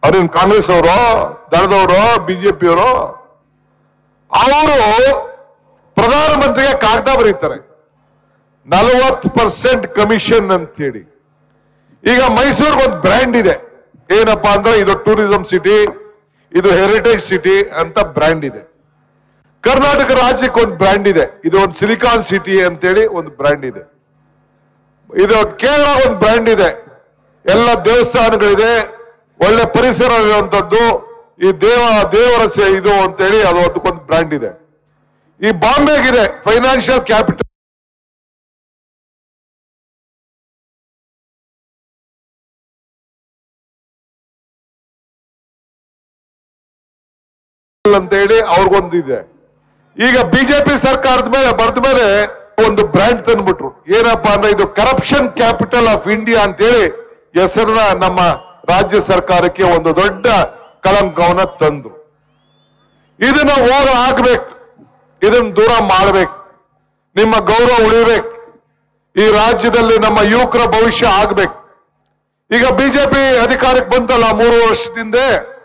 ಅವ್ರೇನ್ ಕಾಂಗ್ರೆಸ್ ಅವರು ದಳದವರು ಬಿಜೆಪಿಯವರು ಅವರು ಪ್ರಧಾನಮಂತ್ರಿಗೆ ಕಾಗದ ಬರೀತಾರೆ ನಲವತ್ತು ಪರ್ಸೆಂಟ್ ಕಮಿಷನ್ ಅಂತ ಹೇಳಿ ಈಗ ಮೈಸೂರಿಗೆ ಒಂದು ಬ್ರ್ಯಾಂಡ್ ಇದೆ ಏನಪ್ಪಾ ಅಂದ್ರೆ ಇದು ಟೂರಿಸಂ ಸಿಟಿ ಇದು ಹೆರಿಟೇಜ್ ಸಿಟಿ ಅಂತ ಬ್ರ್ಯಾಂಡ್ ಇದೆ ಕರ್ನಾಟಕ ರಾಜ್ಯಕ್ಕೆ ಒಂದು ಬ್ರ್ಯಾಂಡ್ ಇದೆ ಇದು ಒಂದು ಸಿಲಿಕಾನ್ ಸಿಟಿ ಅಂತೇಳಿ ಒಂದು ಬ್ರ್ಯಾಂಡ್ ಇದೆ ಇದು ಕೇರಳ ಒಂದು ಬ್ರ್ಯಾಂಡ್ ಇದೆ ಎಲ್ಲ ದೇವಸ್ಥಾನಗಳಿದೆ ಒಳ್ಳೆ ಪರಿಸರ ಇರುವಂತದ್ದು ಈ ದೇವ ದೇವರ ಸೆ- ಇದು ಅಂತೇಳಿ ಅದು ಅದಕ್ಕೊಂದು ಬ್ರ್ಯಾಂಡ್ ಇದೆ ಈ ಬಾಂಬೆಗಿದೆ ಫೈನಾನ್ಷಿಯಲ್ ಕ್ಯಾಪಿಟಲ್ ಅಂತ ಹೇಳಿ ಅವ್ರಿಗೊಂದಿದೆ ಈಗ ಬಿಜೆಪಿ ಸರ್ಕಾರದ ಮೇಲೆ ಬರೆದ ಮೇಲೆ ಒಂದು ಬ್ರ್ಯಾಂಡ್ ತಂದ್ಬಿಟ್ರು ಏನಪ್ಪಾ ಅಂದ್ರೆ ಇದು ಕರಪ್ಷನ್ ಕ್ಯಾಪಿಟಲ್ ಆಫ್ ಇಂಡಿಯಾ ಅಂತೇಳಿ ಹೆಸರನ್ನ ನಮ್ಮ ರಾಜ್ಯ ಸರ್ಕಾರಕ್ಕೆ ಒಂದು ದೊಡ್ಡ ಕಳಂಕವನ್ನ ತಂದ್ರು ಇದನ್ನ ಹೋಗ ಹಾಕ್ಬೇಕು ಇದನ್ನ ದೂರ ಮಾಡ್ಬೇಕು ನಿಮ್ಮ ಗೌರವ ಉಳಿಬೇಕು ಈ ರಾಜ್ಯದಲ್ಲಿ ನಮ್ಮ ಯುವಕರ ಭವಿಷ್ಯ ಆಗ್ಬೇಕು ಈಗ ಬಿಜೆಪಿ ಅಧಿಕಾರಕ್ಕೆ ಬಂತಲ್ಲ ಮೂರು ವರ್ಷದಿಂದ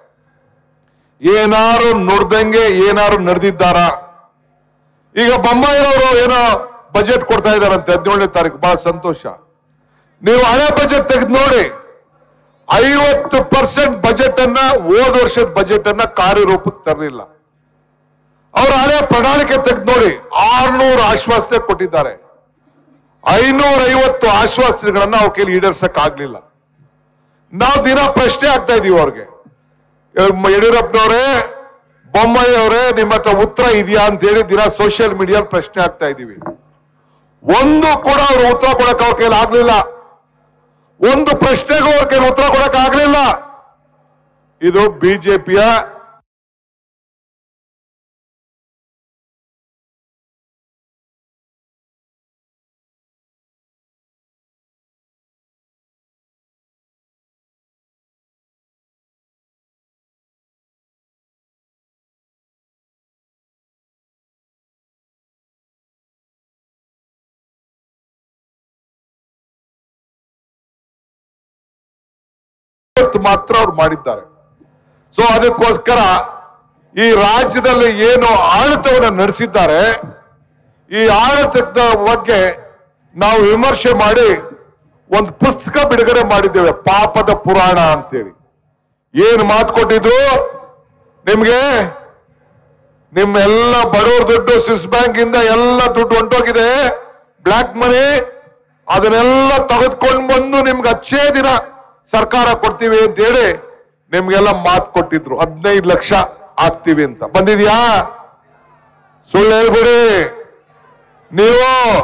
ಏನಾರು ನುಡ್ದಂಗೆ ಏನಾರು ನಡೆದಿದ್ದಾರ ಈಗ ಬೊಮ್ಮಾಯಿರವರು ಏನೋ ಬಜೆಟ್ ಕೊಡ್ತಾ ಇದಾರಂತೆ ಹದಿನೇಳನೇ ತಾರೀಕು ಬಹಳ ಸಂತೋಷ ನೀವು ಹಳೆ ಬಜೆಟ್ ತೆಗೆದು ನೋಡಿ ಐವತ್ತು ಪರ್ಸೆಂಟ್ ಬಜೆಟ್ ಅನ್ನ ಹೋದ ವರ್ಷದ ಬಜೆಟ್ ಅನ್ನ ಕಾರ್ಯರೂಪಕ್ಕೆ ತರಲಿಲ್ಲ ಅವರ ಹಳೆ ಪ್ರಣಾಳಿಕೆ ತೆಗೆದು ನೋಡಿ ಆರ್ನೂರು ಆಶ್ವಾಸನೆ ಕೊಟ್ಟಿದ್ದಾರೆ ಐನೂರ ಐವತ್ತು ಆಶ್ವಾಸನೆಗಳನ್ನ ಅವ್ರ ಕೈಲಿ ಈಡೇರ್ಸಕ್ ಆಗ್ಲಿಲ್ಲ ನಾವು ದಿನ ಪ್ರಶ್ನೆ ಆಗ್ತಾ ಇದೀವಿ ಅವ್ರಿಗೆ ಯಡಿಯೂರಪ್ಪನವರೇ ಬೊಮ್ಮಾಯಿ ಅವರೇ ನಿಮ್ಮ ಹತ್ರ ಉತ್ತರ ಇದೆಯಾ ಅಂತ ಹೇಳಿ ದಿನ ಸೋಷಿಯಲ್ ಮೀಡಿಯಾ ಪ್ರಶ್ನೆ ಆಗ್ತಾ ಇದೀವಿ ಒಂದು ಕೂಡ ಅವ್ರು ಉತ್ತರ ಕೊಡಕ್ ಅವ್ರ ಕೈಲಿ ಆಗ್ಲಿಲ್ಲ ಒಂದು ಪ್ರಶ್ನೆಗೂ ಅವ್ರ ಕೈಲಿ ಉತ್ತರ ಕೊಡಕ್ ಆಗ್ಲಿಲ್ಲ ಇದು ಬಿಜೆಪಿಯ ಇವತ್ತು ಮಾತ್ರ ಅವ್ರು ಮಾಡಿದ್ದಾರೆ ಸೊ ಅದಕ್ಕೋಸ್ಕರ ಈ ರಾಜ್ಯದಲ್ಲಿ ಏನು ಆಡಳಿತವನ್ನು ನಡೆಸಿದ್ದಾರೆ ಈ ಆಡಳಿತದ ಬಗ್ಗೆ ನಾವು ವಿಮರ್ಶೆ ಮಾಡಿ ಒಂದು ಪುಸ್ತಕ ಬಿಡುಗಡೆ ಮಾಡಿದ್ದೇವೆ ಪಾಪದ ಪುರಾಣ ಅಂತೇಳಿ ಏನು ಮಾತು ಕೊಟ್ಟಿದ್ರು ನಿಮ್ಗೆ ನಿಮ್ಮೆಲ್ಲ ಬಡವ್ರ ದುಡ್ಡು ಸ್ವಿಸ್ ಬ್ಯಾಂಕ್ ಇಂದ ಎಲ್ಲ ದುಡ್ಡು ಹೊಂಟೋಗಿದೆ ಬ್ಲಾಕ್ ಮನಿ ಅದನ್ನೆಲ್ಲ ತೆಗೆದುಕೊಂಡು ಬಂದು ನಿಮ್ಗೆ ಅಚ್ಚೇ ದಿನ ಸರ್ಕಾರ ಕೊಡ್ತೀವಿ ಅಂತ ಹೇಳಿ ನಿಮ್ಗೆಲ್ಲ ಮಾತು ಕೊಟ್ಟಿದ್ರು ಹದಿನೈದು ಲಕ್ಷ ಆಗ್ತೀವಿ ಅಂತ ಬಂದಿದ್ಯಾ ಸುಳ್ಳು ಹೇಳ್ಬಿಡಿ ನೀವು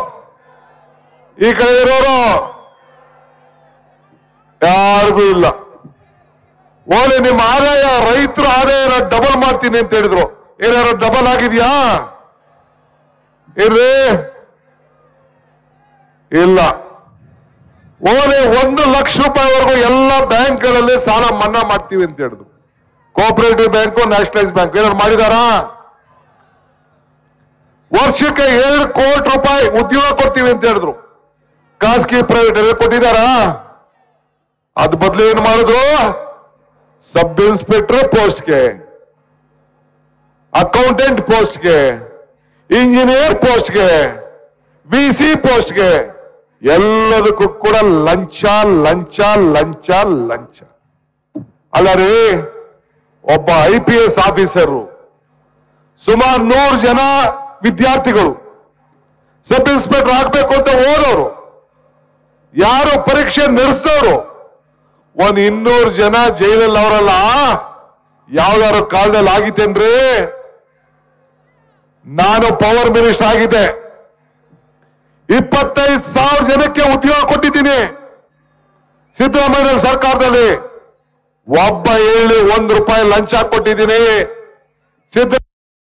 ಈ ಕಡೆ ಇರೋರು ಯಾರಿಗೂ ಇಲ್ಲ ಓಲಿ ನಿಮ್ಮ ಆದಾಯ ರೈತರ ಆದಾಯ ಡಬಲ್ ಮಾಡ್ತೀನಿ ಅಂತ ಹೇಳಿದ್ರು ಏನಾರು ಡಬಲ್ ಆಗಿದ್ಯಾ ಇರ್ರಿ ಇಲ್ಲ ಓಲಿ ಒಂದು ಲಕ್ಷ ರೂಪಾಯಿವರೆಗೂ ಎಲ್ಲ ಬ್ಯಾಂಕ್ಗಳಲ್ಲಿ ಸಾಲ ಮನ್ನಾ ಮಾಡ್ತೀವಿ ಅಂತ ಹೇಳಿದ್ರು ಕೋಆಪರೇಟಿವ್ ಬ್ಯಾಂಕು ನ್ಯಾಷನಲೈಸ್ ಬ್ಯಾಂಕ್ ಏನಾದ್ರು ಮಾಡಿದಾರಾ ವರ್ಷಕ್ಕೆ ಏಳು ಕೋಟಿ ರೂಪಾಯಿ ಉದ್ಯೋಗ ಕೊಡ್ತೀವಿ ಅಂತ ಹೇಳಿದ್ರು ಖಾಸಗಿ ಪ್ರೈವೇಟ್ ಎಲ್ಲ ಕೊಟ್ಟಿದಾರಾ ಅದ್ ಬದಲು ಏನ್ ಮಾಡಿದ್ರು ಸಬ್ ಇನ್ಸ್ಪೆಕ್ಟರ್ ಪೋಸ್ಟ್ಗೆ ಅಕೌಂಟೆಂಟ್ ಪೋಸ್ಟ್ಗೆ ಇಂಜಿನಿಯರ್ ಪೋಸ್ಟ್ಗೆ ವಿ ಸಿ ಪೋಸ್ಟ್ಗೆ ಎಲ್ಲದಕ್ಕೂ ಕೂಡ ಲಂಚ ಲಂಚ ಲಂಚ ಲಂಚ ಅಲ್ಲ ರೀ ಒಬ್ಬ ಐ ಪಿ ಎಸ್ ಆಫೀಸರು ಸುಮಾರು ನೂರು ಜನ ವಿದ್ಯಾರ್ಥಿಗಳು ಸಬ್ ಇನ್ಸ್ಪೆಕ್ಟರ್ ಆಗ್ಬೇಕು ಅಂತ ಓದೋರು ಯಾರು ಪರೀಕ್ಷೆ ನಡೆಸೋರು ಒಂದ್ ಇನ್ನೂರು ಜನ ಜೈಲಲ್ಲಿ ಅವರಲ್ಲ ಯಾವ್ದಾರು ಕಾಲದಲ್ಲಿ ಆಗಿತ್ತೇನ್ರಿ ನಾನು ಪವರ್ ಮಿನಿಸ್ಟರ್ ಆಗಿದ್ದೆ ಇಪ್ಪತ್ತೈದು ಸಾವಿರ ಜನಕ್ಕೆ ಉದ್ಯೋಗ ಕೊಟ್ಟಿದ್ದೀನಿ ಸಿದ್ದರಾಮಯ್ಯ ಸರ್ಕಾರದಲ್ಲಿ ಒಬ್ಬ ಹೇಳಿ ಒಂದು ರೂಪಾಯಿ ಲಂಚ ಕೊಟ್ಟಿದ್ದೀನಿ ಸಿದ್ದ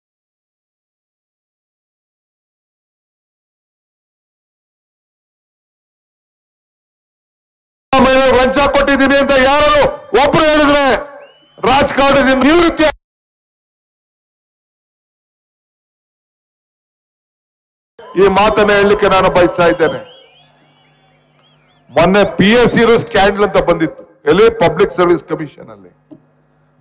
ಸಿದ್ದರಾಮಯ್ಯ ಲಂಚ ಕೊಟ್ಟಿದ್ದೀನಿ ಅಂತ ಯಾರು ಒಬ್ರು ಹೇಳಿದ್ರೆ ರಾಜಕಾರಣದಿಂದ ನಿವೃತ್ತಿ ಈ ಮಾತನ್ನ ಹೇಳಲಿಕ್ಕೆ ನಾನು ಬಯಸ್ತಾ ಇದ್ದೇನೆ ಮೊನ್ನೆ ಪಿ ಎಸ್ ಸಿ ಸ್ಕ್ಯಾಂಡಲ್ ಅಂತ ಬಂದಿತ್ತು ಎಲ್ಲಿ ಪಬ್ಲಿಕ್ ಸರ್ವಿಸ್ ಕಮಿಷನ್ ಅಲ್ಲಿ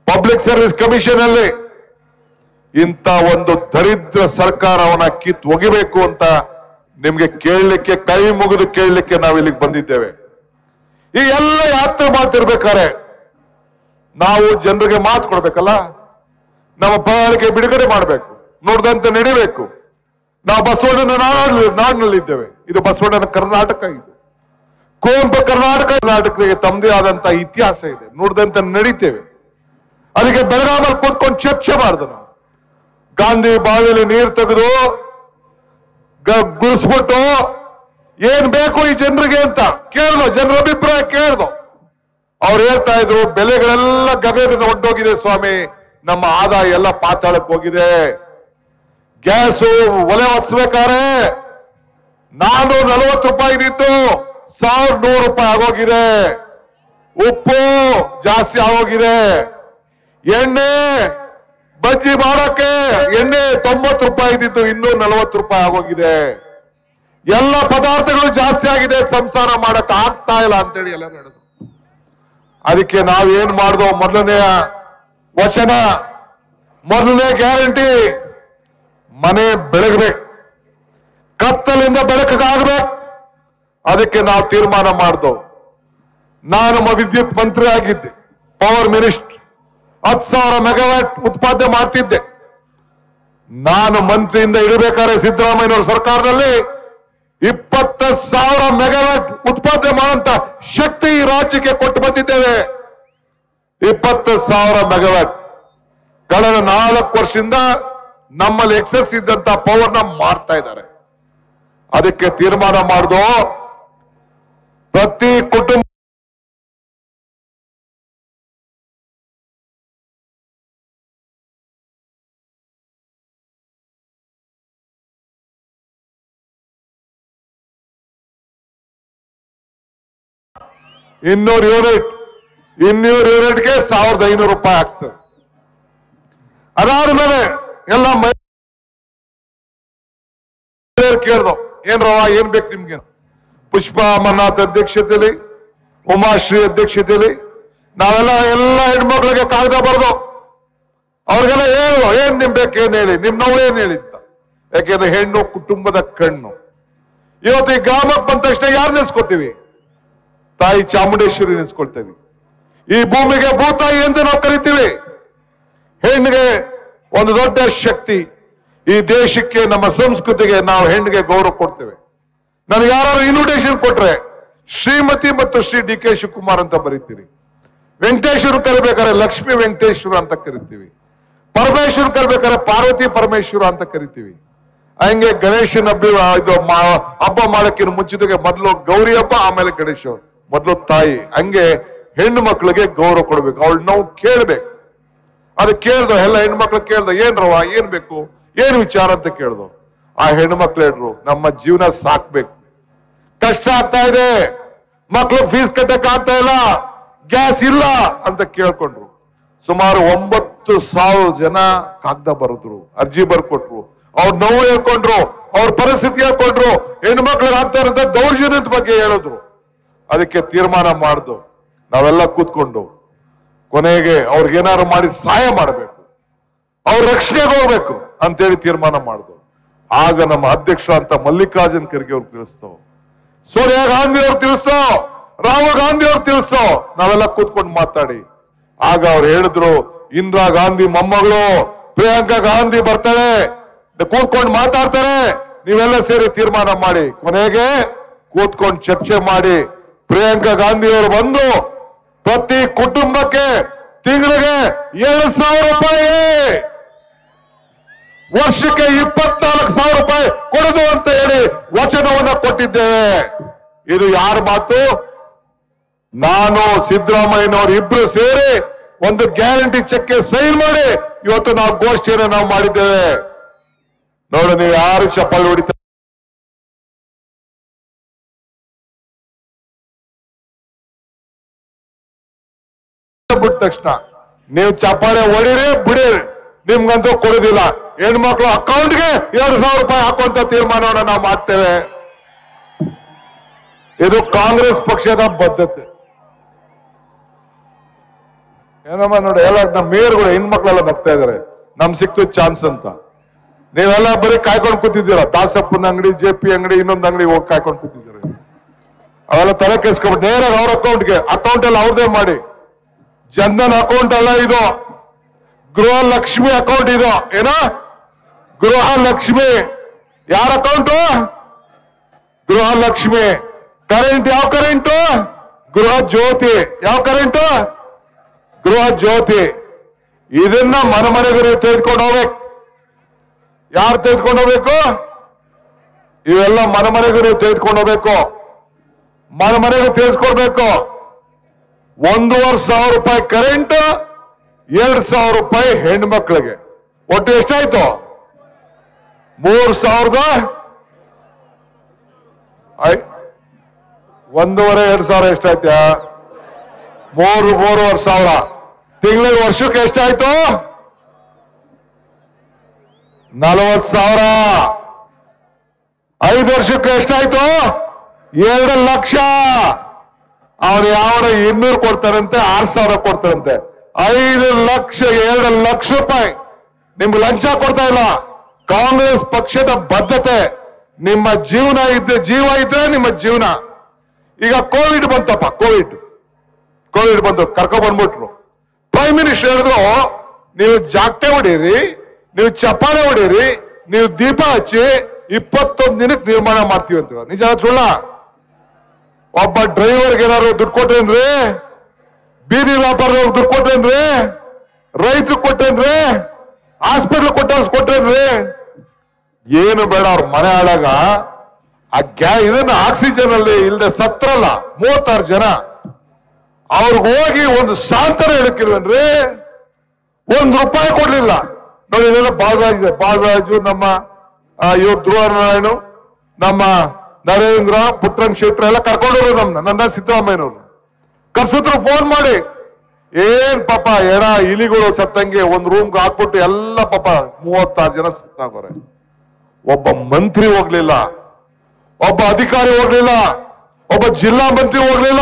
ಪಬ್ಲಿಕ್ ಸರ್ವಿಸ್ ಕಮಿಷನ್ ಅಲ್ಲಿ ಇಂಥ ಒಂದು ದರಿದ್ರ ಸರ್ಕಾರವನ್ನ ಕಿತ್ ಒಗಿಬೇಕು ಅಂತ ನಿಮ್ಗೆ ಕೇಳಲಿಕ್ಕೆ ಕೈ ಮುಗಿದು ಕೇಳಲಿಕ್ಕೆ ನಾವು ಇಲ್ಲಿಗೆ ಬಂದಿದ್ದೇವೆ ಈ ಎಲ್ಲ ಯಾತ್ರೆ ಮಾಡ್ತಿರ್ಬೇಕಾರೆ ನಾವು ಜನರಿಗೆ ಮಾತು ಕೊಡ್ಬೇಕಲ್ಲ ನಮ್ಮ ಪ್ರಣಾಳಿಕೆ ಬಿಡುಗಡೆ ಮಾಡಬೇಕು ನೋಡ್ದಂತೆ ನಡಿಬೇಕು ನಾವು ಬಸವಣ್ಣನ ನಾಡು ನಾಡಿನಲ್ಲಿದ್ದೇವೆ ಇದು ಬಸವಣ್ಣನ ಕರ್ನಾಟಕ ಇದು ಕುವೆಂಪು ಕರ್ನಾಟಕ ಕರ್ನಾಟಕಕ್ಕೆ ತಮ್ಮದೇ ಆದಂತ ಇತಿಹಾಸ ಇದೆ ನೋಡ್ದಂತೆ ನಡೀತೇವೆ ಅದಕ್ಕೆ ಬೆಳಗಾಮಲ್ಲಿ ಕೂತ್ಕೊಂಡು ಚರ್ಚೆ ಮಾಡಿದ ನಾವು ಗಾಂಧಿ ಬಾವಿಯಲ್ಲಿ ನೀರು ತೆಗೆದು ಗ- ಗುಡಿಸ್ಬಿಟ್ಟು ಏನ್ ಬೇಕು ಈ ಜನರಿಗೆ ಅಂತ ಕೇಳ್ದೋ ಜನರ ಅಭಿಪ್ರಾಯ ಕೇಳ್ದೋ ಅವ್ರು ಹೇಳ್ತಾ ಇದ್ರು ಬೆಲೆಗಳೆಲ್ಲ ಗಗನದಿಂದ ಹೊಂಟೋಗಿದೆ ಸ್ವಾಮಿ ನಮ್ಮ ಆದಾಯ ಎಲ್ಲ ಪಾತಾಳಕ್ಕೆ ಹೋಗಿದೆ ಗ್ಯಾಸು ಒಲೆ ಹೊತ್ಸ್ಬೇಕಾರೆ ನಾನು ನಲವತ್ತು ರೂಪಾಯಿ ಇದ್ದಿತ್ತು ಸಾವಿರದ ನೂರು ರೂಪಾಯಿ ಆಗೋಗಿದೆ ಉಪ್ಪು ಜಾಸ್ತಿ ಆಗೋಗಿದೆ ಎಣ್ಣೆ ಬಜ್ಜಿ ಮಾಡಕ್ಕೆ ಎಣ್ಣೆ ತೊಂಬತ್ತು ರೂಪಾಯಿ ಇದ್ದಿತ್ತು ಇನ್ನೂ ನಲವತ್ತು ರೂಪಾಯಿ ಆಗೋಗಿದೆ ಎಲ್ಲ ಪದಾರ್ಥಗಳು ಜಾಸ್ತಿ ಆಗಿದೆ ಸಂಸಾರ ಮಾಡಕ್ ಆಗ್ತಾ ಇಲ್ಲ ಅಂತೇಳಿ ಎಲ್ಲ ನಡೆದು ಅದಕ್ಕೆ ನಾವೇನ್ ಮಾಡ್ದೋ ಮೊದಲನೆಯ ವಚನ ಮೊದಲನೇ ಗ್ಯಾರಂಟಿ ಮನೆ ಬೆಳಗ್ಬೇಕು ಕತ್ತಲಿಂದ ಬೆಳಕಾಗ್ಬೇಕು ಅದಕ್ಕೆ ನಾವು ತೀರ್ಮಾನ ಮಾಡ್ದೋ ನಾನು ಮ- ವಿದ್ಯುತ್ ಮಂತ್ರಿ ಆಗಿದ್ದೆ ಪವರ್ ಮಿನಿಸ್ಟರ್ ಹತ್ತು ಸಾವಿರ ಮೆಗಾವ್ಯಾಟ್ ಉತ್ಪಾದನೆ ಮಾಡ್ತಿದ್ದೆ ನಾನು ಮಂತ್ರಿಯಿಂದ ಇಡಬೇಕಾದ್ರೆ ಸಿದ್ದರಾಮಯ್ಯನವರ ಸರ್ಕಾರದಲ್ಲಿ ಇಪ್ಪತ್ತ ಸಾವಿರ ಮೆಗಾವ್ಯಾಟ್ ಉತ್ಪಾದನೆ ಮಾಡುವಂತ ಶಕ್ತಿ ಈ ರಾಜ್ಯಕ್ಕೆ ಕೊಟ್ಟು ಬಂದಿದ್ದೇವೆ ಇಪ್ಪತ್ತು ಸಾವಿರ ಮೆಗಾವ್ಯಾಟ್ ಕಳೆದ ನಾಲ್ಕು ವರ್ಷದಿಂದ ನಮ್ಮಲ್ಲಿ ಎಕ್ಸೆಸ್ ಇದ್ದಂತ ಪವರ್ನ ಮಾಡ್ತಾ ಇದ್ದಾರೆ ಅದಕ್ಕೆ ತೀರ್ಮಾನ ಮಾಡ್ದು ಪ್ರತಿ ಕುಟುಂಬ ಇನ್ನೂರು ಯೂನಿಟ್ ಇನ್ನೂರು ಯೂನಿಟ್ಗೆ ಸಾವಿರದ ಐನೂರು ರೂಪಾಯಿ ಆಗ್ತದೆ ಅದಾದ್ಮೇಲೆ ಎಲ್ಲ ಮಹಿಳೆಯರು ಕೇಳ್ದು ಏನ್ ರವ ಏನ್ ಬೇಕು ನಿಮ್ಗೆ ಪುಷ್ಪ ಅಮರ್ನಾಥ್ ಅಧ್ಯಕ್ಷತೆಯಲ್ಲಿ ಉಮಾಶ್ರೀ ಅಧ್ಯಕ್ಷತೆಯಲ್ಲಿ ನಾವೆಲ್ಲ ಎಲ್ಲ ಹೆಣ್ಮಕ್ಳಿಗೆ ಕಾಗದ ಬರೆದು ಅವ್ರಿಗೆಲ್ಲ ಹೇಳು ಏನ್ ನಿಮ್ ಬೇಕು ಏನ್ ಹೇಳಿ ನಿಮ್ ನೋವು ಏನ್ ಹೇಳಿದ್ದ ಯಾಕೆಂದ್ರೆ ಹೆಣ್ಣು ಕುಟುಂಬದ ಕಣ್ಣು ಇವತ್ತು ಈ ಗ್ರಾಮಕ್ಕೆ ಬಂದ ತಕ್ಷಣ ಯಾರು ನೆನೆಸ್ಕೊತೀವಿ ತಾಯಿ ಚಾಮುಂಡೇಶ್ವರಿ ನೆನೆಸ್ಕೊಳ್ತೇವೆ ಈ ಭೂಮಿಗೆ ಭೂತಾಯಿ ಎಂದು ನಾವು ಕರಿತೀವಿ ಹೆಣ್ಣಿಗೆ ಒಂದು ದೊಡ್ಡ ಶಕ್ತಿ ಈ ದೇಶಕ್ಕೆ ನಮ್ಮ ಸಂಸ್ಕೃತಿಗೆ ನಾವು ಹೆಣ್ಣಿಗೆ ಗೌರವ ಕೊಡ್ತೇವೆ ನನಗೆ ಯಾರು ಇನ್ವಿಟೇಷನ್ ಕೊಟ್ರೆ ಶ್ರೀಮತಿ ಮತ್ತು ಶ್ರೀ ಡಿ ಕೆ ಶಿವಕುಮಾರ್ ಅಂತ ಬರೀತೀರಿ ವೆಂಕಟೇಶ್ವರ ಕರಿಬೇಕಾದ್ರೆ ಲಕ್ಷ್ಮೀ ವೆಂಕಟೇಶ್ವರ ಅಂತ ಕರಿತೀವಿ ಪರಮೇಶ್ವರ್ ಕರಿಬೇಕಾದ್ರೆ ಪಾರ್ವತಿ ಪರಮೇಶ್ವರ ಅಂತ ಕರಿತೀವಿ ಹಂಗೆ ಗಣೇಶನ ಹಬ್ಬ ಇದು ಮಾ- ಹಬ್ಬ ಮಾಡಕ್ಕಿನ ಮುಂಚಿತಗೆ ಮೊದಲು ಗೌರಿ ಹಬ್ಬ ಆಮೇಲೆ ಗಣೇಶ ಮೊದಲು ತಾಯಿ ಹಂಗೆ ಹೆಣ್ಣು ಮಕ್ಕಳಿಗೆ ಗೌರವ ಕೊಡ್ಬೇಕು ಅವಳು ನಾವು ಕೇಳ್ಬೇಕು ಅದು ಕೇಳ್ದ ಎಲ್ಲ ಹೆಣ್ಮಕ್ಳು ಕೇಳ್ದ ಏನ್ ರವ ಏನ್ ಬೇಕು ಏನ್ ವಿಚಾರ ಅಂತ ಕೇಳ್ದು ಆ ಹೆಣ್ಣು ಮಕ್ಳು ಹೇಳ್ರು ನಮ್ಮ ಜೀವನ ಸಾಕ್ಬೇಕು ಕಷ್ಟ ಆಗ್ತಾ ಇದೆ ಮಕ್ಳು ಫೀಸ್ ಕಟ್ಟಕ್ ಆಗ್ತಾ ಇಲ್ಲ ಗ್ಯಾಸ್ ಇಲ್ಲ ಅಂತ ಕೇಳ್ಕೊಂಡ್ರು ಸುಮಾರು ಒಂಬತ್ತು ಸಾವಿರ ಜನ ಕಾಗದ ಬರೆದ್ರು ಅರ್ಜಿ ಬರ್ಕೊಟ್ರು ಅವ್ರ ನೋವು ಹೇಳ್ಕೊಂಡ್ರು ಅವ್ರ ಪರಿಸ್ಥಿತಿ ಹೇಳ್ಕೊಂಡ್ರು ಹೆಣ್ಮಕ್ಳಿಗೆ ಆಗ್ತಾ ಇರೋಂಥ ದೌರ್ಜನ್ಯದ ಬಗ್ಗೆ ಹೇಳಿದ್ರು ಅದಕ್ಕೆ ತೀರ್ಮಾನ ಮಾಡ್ದು ನಾವೆಲ್ಲ ಕೂತ್ಕೊಂಡು ಕೊನೆಗೆ ಅವ್ರಿಗೇನಾದ್ರು ಮಾಡಿ ಸಹಾಯ ಮಾಡಬೇಕು ಅವ್ರ ರಕ್ಷಣೆಗೆ ಹೋಗ್ಬೇಕು ಅಂತೇಳಿ ತೀರ್ಮಾನ ಮಾಡುದು ಆಗ ನಮ್ಮ ಅಧ್ಯಕ್ಷ ಅಂತ ಮಲ್ಲಿಕಾರ್ಜುನ್ ಖರ್ಗೆ ಅವ್ರು ತಿಳಿಸ್ತೋ ಸೋನಿಯಾ ಗಾಂಧಿ ಅವ್ರು ತಿಳಿಸ್ತೋ ರಾಹುಲ್ ಗಾಂಧಿ ಅವ್ರು ತಿಳಿಸ್ತೋ ನಾವೆಲ್ಲ ಕೂತ್ಕೊಂಡು ಮಾತಾಡಿ ಆಗ ಅವ್ರು ಹೇಳಿದ್ರು ಇಂದಿರಾ ಗಾಂಧಿ ಮೊಮ್ಮಗಳು ಪ್ರಿಯಾಂಕಾ ಗಾಂಧಿ ಬರ್ತಾಳೆ ಕೂತ್ಕೊಂಡು ಮಾತಾಡ್ತಾರೆ ನೀವೆಲ್ಲ ಸೇರಿ ತೀರ್ಮಾನ ಮಾಡಿ ಕೊನೆಗೆ ಕೂತ್ಕೊಂಡು ಚರ್ಚೆ ಮಾಡಿ ಪ್ರಿಯಾಂಕಾ ಗಾಂಧಿ ಅವರು ಬಂದು ಪ್ರತಿ ಕುಟುಂಬಕ್ಕೆ ತಿಂಗಳಿಗೆ ಏಳು ಸಾವಿರ ರೂಪಾಯಿ ವರ್ಷಕ್ಕೆ ಇಪ್ಪತ್ನಾಲ್ಕು ಸಾವಿರ ರೂಪಾಯಿ ಕೊಡೋದು ಅಂತ ಹೇಳಿ ವಚನವನ್ನ ಕೊಟ್ಟಿದ್ದೇವೆ ಇದು ಯಾರ ಮಾತು ನಾನು ಸಿದ್ದರಾಮಯ್ಯನವರು ಇಬ್ರು ಸೇರಿ ಒಂದು ಗ್ಯಾರಂಟಿ ಚೆಕ್ ಸೈನ್ ಮಾಡಿ ಇವತ್ತು ನಾವು ಗೋಷ್ಠಿಯನ್ನು ನಾವು ಮಾಡಿದ್ದೇವೆ ನೋಡು ನೀವು ಯಾರು ಚಪ್ಪಾಳೆ ಹೊಡಿತ ಬಿಟ್ಟ ತಕ್ಷಣ ನೀವು ಚಪ್ಪಾಳೆ ಹೊಡಿರಿ ಬಿಡಿರಿ ನಿಮ್ಗಂತೂ ಕೊಡುದಿಲ್ಲ ಹೆಣ್ಮಕ್ಳು ಅಕೌಂಟ್ಗೆ ಎರಡು ಸಾವಿರ ರೂಪಾಯಿ ಹಾಕುವಂತ ತೀರ್ಮಾನವನ್ನ ನಾವು ಮಾಡ್ತೇವೆ ಇದು ಕಾಂಗ್ರೆಸ್ ಪಕ್ಷದ ಬದ್ಧತೆ ಏನಮ್ಮ ನೋಡಿ ಎಲ್ಲ ನಮ್ಮ ಮೇಯರ್ಗಳು ಹೆಣ್ಮಕ್ಳೆಲ್ಲ ನಗ್ತಾ ಇದಾರೆ ನಮ್ ಸಿಕ್ತು ಚಾನ್ಸ್ ಅಂತ ನೀವೆಲ್ಲ ಬರೀ ಕಾಯ್ಕೊಂಡು ಕೂತಿದ್ದೀರಾ ದಾಸಪ್ಪನ ಅಂಗಡಿ ಜೆ ಪಿ ಅಂಗಡಿ ಇನ್ನೊಂದು ಅಂಗಡಿ ಹೋಗಿ ಕಾಯ್ಕೊಂಡು ಕೂತಿದ್ದೀರಾ ಅವೆಲ್ಲ ತಲೆ ಕೆಸ್ಕೊಬಿಟ್ಟು ನೇರ ಅವ್ರ ಅಕೌಂಟ್ಗೆ ಅಕೌಂಟ್ ಎಲ್ಲ ಅವ್ರದೇ ಮಾಡಿ ಜನ್ಧನ್ ಅಕೌಂಟ್ ಅಲ್ಲ ಇದು ಗೃಹ ಲಕ್ಷ್ಮಿ ಅಕೌಂಟ್ ಇದು ಏನೋ ಗೃಹ ಲಕ್ಷ್ಮಿ ಯಾರ ಅಕೌಂಟು ಗೃಹ ಲಕ್ಷ್ಮಿ ಕರೆಂಟ್ ಯಾವ ಕರೆಂಟು ಗೃಹ ಜ್ಯೋತಿ ಯಾವ ಕರೆಂಟು ಗೃಹ ಜ್ಯೋತಿ ಇದನ್ನ ಮನೆ ಮನೆಗೆ ನೀವು ತೆಗೆದುಕೊಂಡು ಹೋಗ್ಬೇಕು ಯಾರು ತೆಗೆದುಕೊಂಡು ಹೋಗ್ಬೇಕು ಇವೆಲ್ಲ ಮನೆ ಮನೆಗೆ ನೀವು ತೆಗೆದುಕೊಂಡು ಹೋಗ್ಬೇಕು ಮನೆ ಮನೆಗೆ ತಿಳಿಸ್ಕೊಡ್ಬೇಕು ಒಂದೂವರೆ ಸಾವಿರ ರೂಪಾಯಿ ಕರೆಂಟ್ ಎರಡ್ ಸಾವಿರ ರೂಪಾಯಿ ಹೆಣ್ಮಕ್ಳಿಗೆ ಒಟ್ಟು ಎಷ್ಟಾಯ್ತು ಮೂರ್ ಸಾವಿರದ ಐ- ಒಂದೂವರೆ ಎರಡ್ ಸಾವಿರ ಎಷ್ಟಾಯ್ತ ಮೂರು ಮೂರುವರೆ ಸಾವಿರ ತಿಂಗಳಿಗೆ ವರ್ಷಕ್ಕೆ ಎಷ್ಟಾಯ್ತು ನಲವತ್ ಸಾವಿರ ಐದು ವರ್ಷಕ್ಕೆ ಎಷ್ಟಾಯ್ತು ಎರಡು ಲಕ್ಷ ಅವ್ರು ಯಾವ ಇನ್ನೂರು ಕೊಡ್ತಾರಂತೆ ಆರ್ ಸಾವಿರ ಕೊಡ್ತಾರಂತೆ ಐದು ಲಕ್ಷ ಎರಡು ಲಕ್ಷ ರೂಪಾಯಿ ನಿಮ್ಗೆ ಲಂಚ ಕೊಡ್ತಾ ಇಲ್ಲ ಕಾಂಗ್ರೆಸ್ ಪಕ್ಷದ ಬದ್ಧತೆ ನಿಮ್ಮ ಜೀವನ ಇದ್ರೆ ಜೀವ ಇದ್ರೆ ನಿಮ್ಮ ಜೀವನ ಈಗ ಕೋವಿಡ್ ಬಂತಪ್ಪ ಕೋವಿಡ್ ಕೋವಿಡ್ ಬಂತು ಕರ್ಕೊಂಡ್ ಬಂದ್ಬಿಟ್ರು ಪ್ರೈಮ್ ಮಿನಿಸ್ಟರ್ ಹೇಳಿದ್ರು ನೀವು ಜಾಗಟೆ ಹೊಡೀರಿ ನೀವು ಚಪ್ಪಾಳೆ ಹೊಡೀರಿ ನೀವು ದೀಪ ಹಚ್ಚಿ ಇಪ್ಪತ್ತೊಂದು ದಿನಕ್ಕೆ ನಿರ್ಮಾಣ ಮಾಡ್ತೀವಿ ಅಂತ ನಿಜ ಸುಳ್ಳ ಒಬ್ಬ ಡ್ರೈವರ್ಗೆ ಏನಾದ್ರು ದುಡ್ಡು ಕೊಟ್ಟೇನ್ರಿ ಬೀದಿ ವ್ಯಾಪಾರದವ್ರಿಗೆ ದುಡ್ಡು ಕೊಟ್ಟೇನ್ರಿ ರೈತರು ಕೊಟ್ಟೇನ್ರಿ ಹಾಸ್ಪಿಟ್ಲ್ ಕೊಟ್ಟ ಕೊಟ್ಟೇನ್ರಿ ಏನು ಬೇಡ ಅವ್ರ ಮನೆ ಆಳಾಗ ಆ ಗ್ಯಾ ಇದನ್ನ ಆಕ್ಸಿಜನ್ ಅಲ್ಲಿ ಇಲ್ಲದೆ ಸತ್ರಲ್ಲ ಮೂವತ್ತಾರು ಜನ ಅವ್ರಿಗೆ ಹೋಗಿ ಒಂದು ಸಾಂತರ ಹೇಳಕ್ಕಿಲ್ವೇನ್ರಿ ಒಂದ್ ರೂಪಾಯಿ ಕೊಡ್ಲಿಲ್ಲ ನೋಡಿ ಇದೆಲ್ಲ ಬಾಲರಾಜ್ ಇದೆ ಬಾಲರಾಜು ನಮ್ಮ ಆ, ಇವ್ರು ಧ್ರುವನಾರಾಯಣು ನಮ್ಮ ನರೇಂದ್ರ ಪುಟ್ರಂಗ್ ಶೆಟ್ರು ಎಲ್ಲ ಕರ್ಕೊಂಡೋರು ನಮ್ನ ನನ್ನ ಸಿದ್ದರಾಮಯ್ಯನವ್ರು ಕರ್ಸಿದ್ರು ಫೋನ್ ಮಾಡಿ ಏನ್ ಪಾಪ ಎಡ ಇಲಿಗಳು ಸತ್ತಂಗೆ ಒಂದ್ ರೂಮ್ಗೆ ಹಾಕ್ಬಿಟ್ಟು ಎಲ್ಲ ಪಾಪ ಮೂವತ್ತಾರು ಜನ ಸತ್ತಾಗೋರೆ ಒಬ್ಬ ಮಂತ್ರಿ ಹೋಗ್ಲಿಲ್ಲ ಒಬ್ಬ ಅಧಿಕಾರಿ ಹೋಗ್ಲಿಲ್ಲ ಒಬ್ಬ ಜಿಲ್ಲಾ ಮಂತ್ರಿ ಹೋಗ್ಲಿಲ್ಲ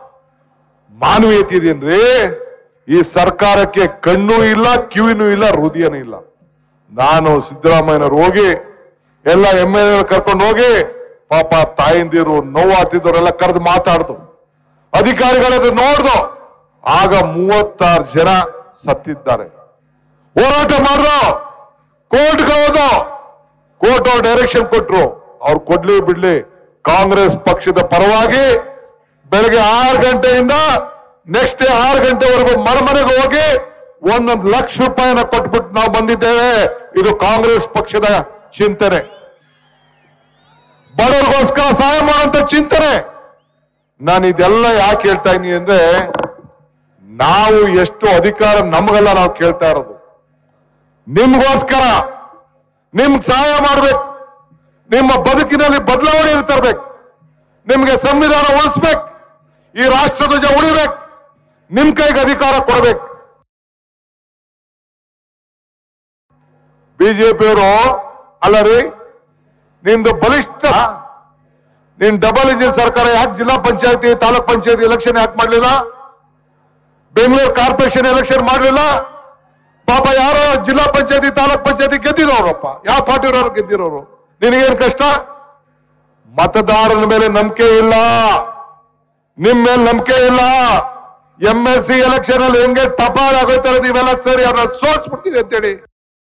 ಮಾನವೀಯತೆ ಇದೆಯೇನ್ರಿ ಈ ಸರ್ಕಾರಕ್ಕೆ ಕಣ್ಣು ಇಲ್ಲ ಕಿವಿನೂ ಇಲ್ಲ ಹೃದಯನೂ ಇಲ್ಲ ನಾನು ಸಿದ್ದರಾಮಯ್ಯನವ್ರು ಹೋಗಿ ಎಲ್ಲ ಎಮ್ ಎಲ್ ಕರ್ಕೊಂಡು ಹೋಗಿ ಪಾಪ ತಾಯಿಂದಿರು ನೋವಾಗ್ತಿದ್ದವರೆಲ್ಲ ಕರೆದು ಮಾತಾಡ್ದು ಅಧಿಕಾರಿಗಳದ್ದು ನೋಡ್ದು ಆಗ ಮೂವತ್ತಾರು ಜನ ಸತ್ತಿದ್ದಾರೆ ಹೋರಾಟ ಮಾಡ್ದು ಕೋರ್ಟ್ಗೆ ಹೋದು ಕೋರ್ಟ್ ಅವ್ರು ಡೈರೆಕ್ಷನ್ ಕೊಟ್ರು ಅವ್ರು ಕೊಡ್ಲಿ ಬಿಡ್ಲಿ ಕಾಂಗ್ರೆಸ್ ಪಕ್ಷದ ಪರವಾಗಿ ಬೆಳಗ್ಗೆ ಆರು ಗಂಟೆಯಿಂದ ನೆಕ್ಸ್ಟ್ ಡೇ ಆರು ಗಂಟೆವರೆಗೂ ಮನೆಗೆ ಹೋಗಿ ಒಂದೊಂದು ಲಕ್ಷ ರೂಪಾಯಿನ ಕೊಟ್ಬಿಟ್ಟು ನಾವು ಬಂದಿದ್ದೇವೆ ಇದು ಕಾಂಗ್ರೆಸ್ ಪಕ್ಷದ ಚಿಂತನೆ ಬಡವರಿಗೋಸ್ಕರ ಸಹಾಯ ಮಾಡುವಂತ ಚಿಂತನೆ ನಾನು ಇದೆಲ್ಲ ಯಾಕೆ ಹೇಳ್ತಾ ಇದ್ದೀನಿ ಅಂದ್ರೆ ನಾವು ಎಷ್ಟು ಅಧಿಕಾರ ನಮಗೆಲ್ಲ ನಾವು ಕೇಳ್ತಾ ಇರೋದು ನಿಮ್ಗೋಸ್ಕರ ನಿಮ್ಗೆ ಸಹಾಯ ಮಾಡ್ಬೇಕು ನಿಮ್ಮ ಬದುಕಿನಲ್ಲಿ ಬದಲಾವಣೆ ತರಬೇಕು ನಿಮ್ಗೆ ಸಂವಿಧಾನ ಉಳಿಸ್ಬೇಕು ಈ ರಾಷ್ಟ್ರಧ್ವಜ ಉಳಿಬೇಕು ನಿಮ್ ಕೈಗೆ ಅಧಿಕಾರ ಕೊಡ್ಬೇಕು ಬಿಜೆಪಿಯವರು ಅಲ್ಲ ರೀ ನಿಮ್ದು ಬಲಿಷ್ಠ ನಿನ್ ಡಬಲ್ ಇಂಜಿನ್ ಸರ್ಕಾರ ಯಾಕೆ ಜಿಲ್ಲಾ ಪಂಚಾಯತಿ ತಾಲೂಕ್ ಪಂಚಾಯತಿ ಎಲೆಕ್ಷನ್ ಯಾಕೆ ಮಾಡ್ಲಿಲ್ಲ ಬೆಂಗಳೂರು ಕಾರ್ಪೊರೇಷನ್ ಎಲೆಕ್ಷನ್ ಮಾಡ್ಲಿಲ್ಲ ಪಾಪ ಯಾರೋ ಜಿಲ್ಲಾ ಪಂಚಾಯತಿ ತಾಲೂಕ್ ಪಂಚಾಯತಿ ಗೆದ್ದಿರೋರಪ್ಪ ಯಾವ ಪಾರ್ಟಿಯವರು ಗೆದ್ದಿರೋರು ನಿನಗೇನ್ ಕಷ್ಟ ಮತದಾರನ ಮೇಲೆ ನಂಬಿಕೆ ಇಲ್ಲ ನಿಮ್ ಮೇಲೆ ನಂಬಿಕೆ ಇಲ್ಲ ಎಂ ಎಸ್ ಸಿ ಎಲೆಕ್ಷನ್ ಅಲ್ಲಿ ಹೆಂಗೆ ಟಪಾಲ್ ಆಗೋಯ್ತಾರೆ ನೀವೆಲ್ಲ ಸರಿ ಅವ್ರನ್ನ ಸೋಲ್ಸ್ಬಿಡ್ತೀರಿ ಅಂತೇಳಿ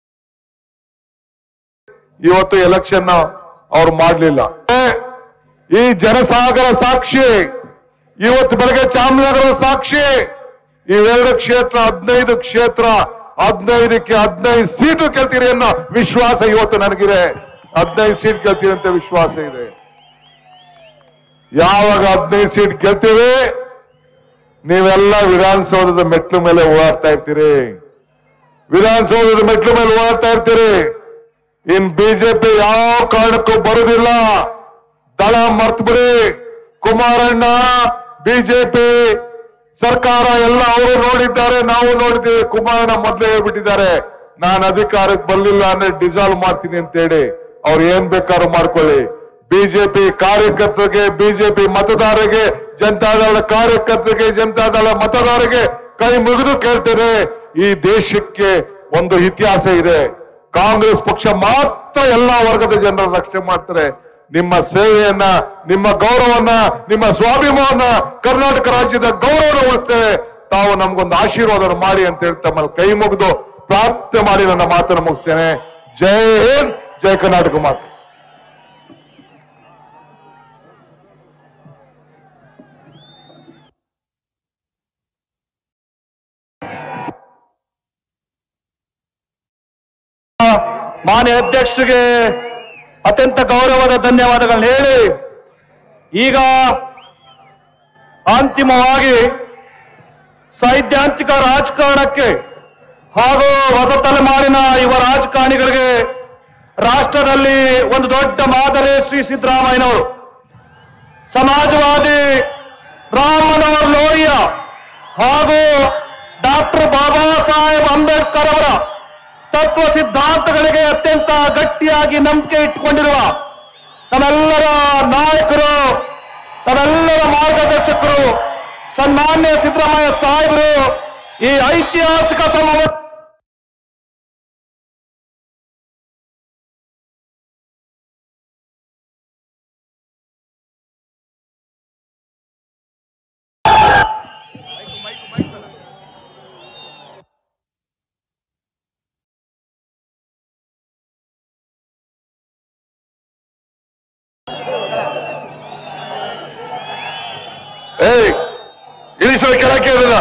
ಇವತ್ತು ಎಲೆಕ್ಷನ್ ಅವ್ರು ಮಾಡ್ಲಿಲ್ಲ ಈ ಜನಸಾಗರ ಸಾಕ್ಷಿ ಇವತ್ತು ಬೆಳಗ್ಗೆ ಚಾಮರಾಜನಗರ ಸಾಕ್ಷಿ ಇವೆರಡು ಕ್ಷೇತ್ರ ಹದಿನೈದು ಕ್ಷೇತ್ರ ಹದಿನೈದಕ್ಕೆ ಹದಿನೈದು ಸೀಟು ಗೆಲ್ತೀರಿ ಅನ್ನೋ ವಿಶ್ವಾಸ ಇವತ್ತು ನನಗಿದೆ ಹದಿನೈದು ಸೀಟ್ ಗೆಲ್ತೀರಿ ಅಂತ ವಿಶ್ವಾಸ ಇದೆ ಯಾವಾಗ ಹದಿನೈದು ಸೀಟ್ ಗೆಲ್ತೀವಿ ನೀವೆಲ್ಲ ವಿಧಾನಸೌಧದ ಮೆಟ್ಲು ಮೇಲೆ ಓಡಾಡ್ತಾ ಇರ್ತೀರಿ ವಿಧಾನಸೌಧದ ಮೆಟ್ಲು ಮೇಲೆ ಓಡಾಡ್ತಾ ಇರ್ತೀರಿ ಇನ್ ಬಿಜೆಪಿ ಯಾವ ಕಾರಣಕ್ಕೂ ಬರುದಿಲ್ಲ ದಳ ಮರ್ತು ಬಿಡಿ ಕುಮಾರಣ್ಣ ಬಿಜೆಪಿ ಸರ್ಕಾರ ಎಲ್ಲ ಅವರು ನೋಡಿದ್ದಾರೆ ನಾವು ನೋಡಿದ್ದೀವಿ ಕುಮಾರಣ್ಣ ಮೊದಲೇ ಹೇಳ್ಬಿಟ್ಟಿದ್ದಾರೆ ನಾನು ಅಧಿಕಾರಕ್ಕೆ ಬರಲಿಲ್ಲ ಅಂದ್ರೆ ಡಿಸಾಲ್ವ್ ಮಾಡ್ತೀನಿ ಅಂತ ಹೇಳಿ ಅವ್ರು ಏನ್ ಬೇಕಾದ್ರೂ ಮಾಡ್ಕೊಳ್ಳಿ ಬಿಜೆಪಿ ಕಾರ್ಯಕರ್ತರಿಗೆ ಬಿಜೆಪಿ ಮತದಾರರಿಗೆ ಜನತಾದಳ ಕಾರ್ಯಕರ್ತರಿಗೆ ಜನತಾದಳ ಮತದಾರರಿಗೆ ಕೈ ಮುಗಿದು ಕೇಳ್ತೇನೆ ಈ ದೇಶಕ್ಕೆ ಒಂದು ಇತಿಹಾಸ ಇದೆ ಕಾಂಗ್ರೆಸ್ ಪಕ್ಷ ಮಾತ್ರ ಎಲ್ಲಾ ವರ್ಗದ ಜನರ ರಕ್ಷಣೆ ಮಾಡ್ತಾರೆ ನಿಮ್ಮ ಸೇವೆಯನ್ನ ನಿಮ್ಮ ಗೌರವನ್ನ ನಿಮ್ಮ ಸ್ವಾಭಿಮಾನ ಕರ್ನಾಟಕ ರಾಜ್ಯದ ಗೌರವ ಉಳಿಸ್ತೇವೆ ತಾವು ನಮ್ಗೊಂದು ಆಶೀರ್ವಾದ ಮಾಡಿ ಅಂತ ಹೇಳಿ ತಮ್ಮಲ್ಲಿ ಕೈ ಮುಗಿದು ಪ್ರಾರ್ಥನೆ ಮಾಡಿ ನನ್ನ ಮಾತನ್ನು ಮುಗಿಸ್ತೇನೆ ಜೈ ಹಿಂದ್ ಜೈ ಕರ್ನಾಟಕ ಮಾತು ಮಾನ್ಯ ಅಧ್ಯಕ್ಷರಿಗೆ ಅತ್ಯಂತ ಗೌರವದ ಧನ್ಯವಾದಗಳನ್ನ ಹೇಳಿ ಈಗ ಅಂತಿಮವಾಗಿ ಸೈದ್ಧಾಂತಿಕ ರಾಜಕಾರಣಕ್ಕೆ ಹಾಗೂ ಹೊಸ ತಲೆಮಾರಿನ ಯುವ ರಾಜಕಾರಣಿಗಳಿಗೆ ರಾಷ್ಟ್ರದಲ್ಲಿ ಒಂದು ದೊಡ್ಡ ಮಾದರಿ ಶ್ರೀ ಸಿದ್ದರಾಮಯ್ಯನವರು ಸಮಾಜವಾದಿ ರಾಮ್ ಮನೋಹರ್ ಲೋಹಿಯ ಹಾಗೂ ಡಾಕ್ಟರ್ ಬಾಬಾ ಸಾಹೇಬ್ ಅಂಬೇಡ್ಕರ್ ಅವರ ತತ್ವ ಸಿದ್ಧಾಂತಗಳಿಗೆ ಅತ್ಯಂತ ಗಟ್ಟಿಯಾಗಿ ನಂಬಿಕೆ ಇಟ್ಟುಕೊಂಡಿರುವ ನಮ್ಮೆಲ್ಲರ ನಾಯಕರು ನಮ್ಮೆಲ್ಲರ ಮಾರ್ಗದರ್ಶಕರು ಸನ್ಮಾನ್ಯ ಸಿದ್ದರಾಮಯ್ಯ ಸಾಹೇಬರು ಈ ಐತಿಹಾಸಿಕ ಸಮಾವೇಶ ಏಯ್ ಇಳಿಸೋ ಕೆಳಕ್ಕೆ ಅದನ್ನ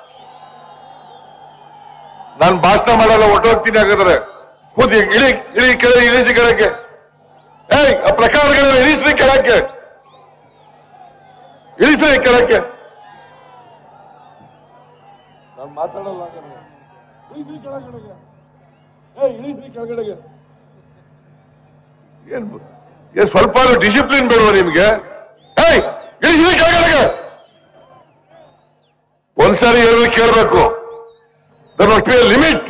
ನಾನು ಭಾಷಣ ಮಾಡಲ್ಲ ಹೊಟ್ಟೋಗ್ತೀನಿ ಹಾಗಾದ್ರೆ ಕೂತಿ ಇಳಿ ಇಳಿ ಕೆಳಗೆ ಇಳಿಸಿ ಕೆಳಕ್ಕೆ ಏಯ್ ಆ ಪ್ರಕಾರಗಳನ್ನ ಇಳಿಸ್ರಿ ಕೆಳಕ್ಕೆ ಇಳಿಸ್ರಿ ಕೆಳಕ್ಕೆ ನಾನು ಮಾತಾಡಲ್ಲ ಹಾಗಾದ್ರೆ. ಇಳಿಸ್ರಿ ಕೆಳಗಡೆಗೆ ಏಯ್ ಇಳಿಸ್ರಿ ಕೆಳಗಡೆಗೆ ಏನ್ ಬ- ಏನ್ ಸ್ವಲ್ಪ ಡಿಸಿಪ್ಲಿನ್ ಬೇಡವಾ ನಿಮ್ಗೆ ಏಯ್ ಇಳಿಸ್ರಿ ಕೆಳಗಡೆಗೆ ಒಂದ್ಸಾರಿ ಹೇಳಿದ್ರೆ ಕೇಳಬೇಕು ದರ್ ಮಸ್ಟ್ ಬಿ ಲಿಮಿಟ್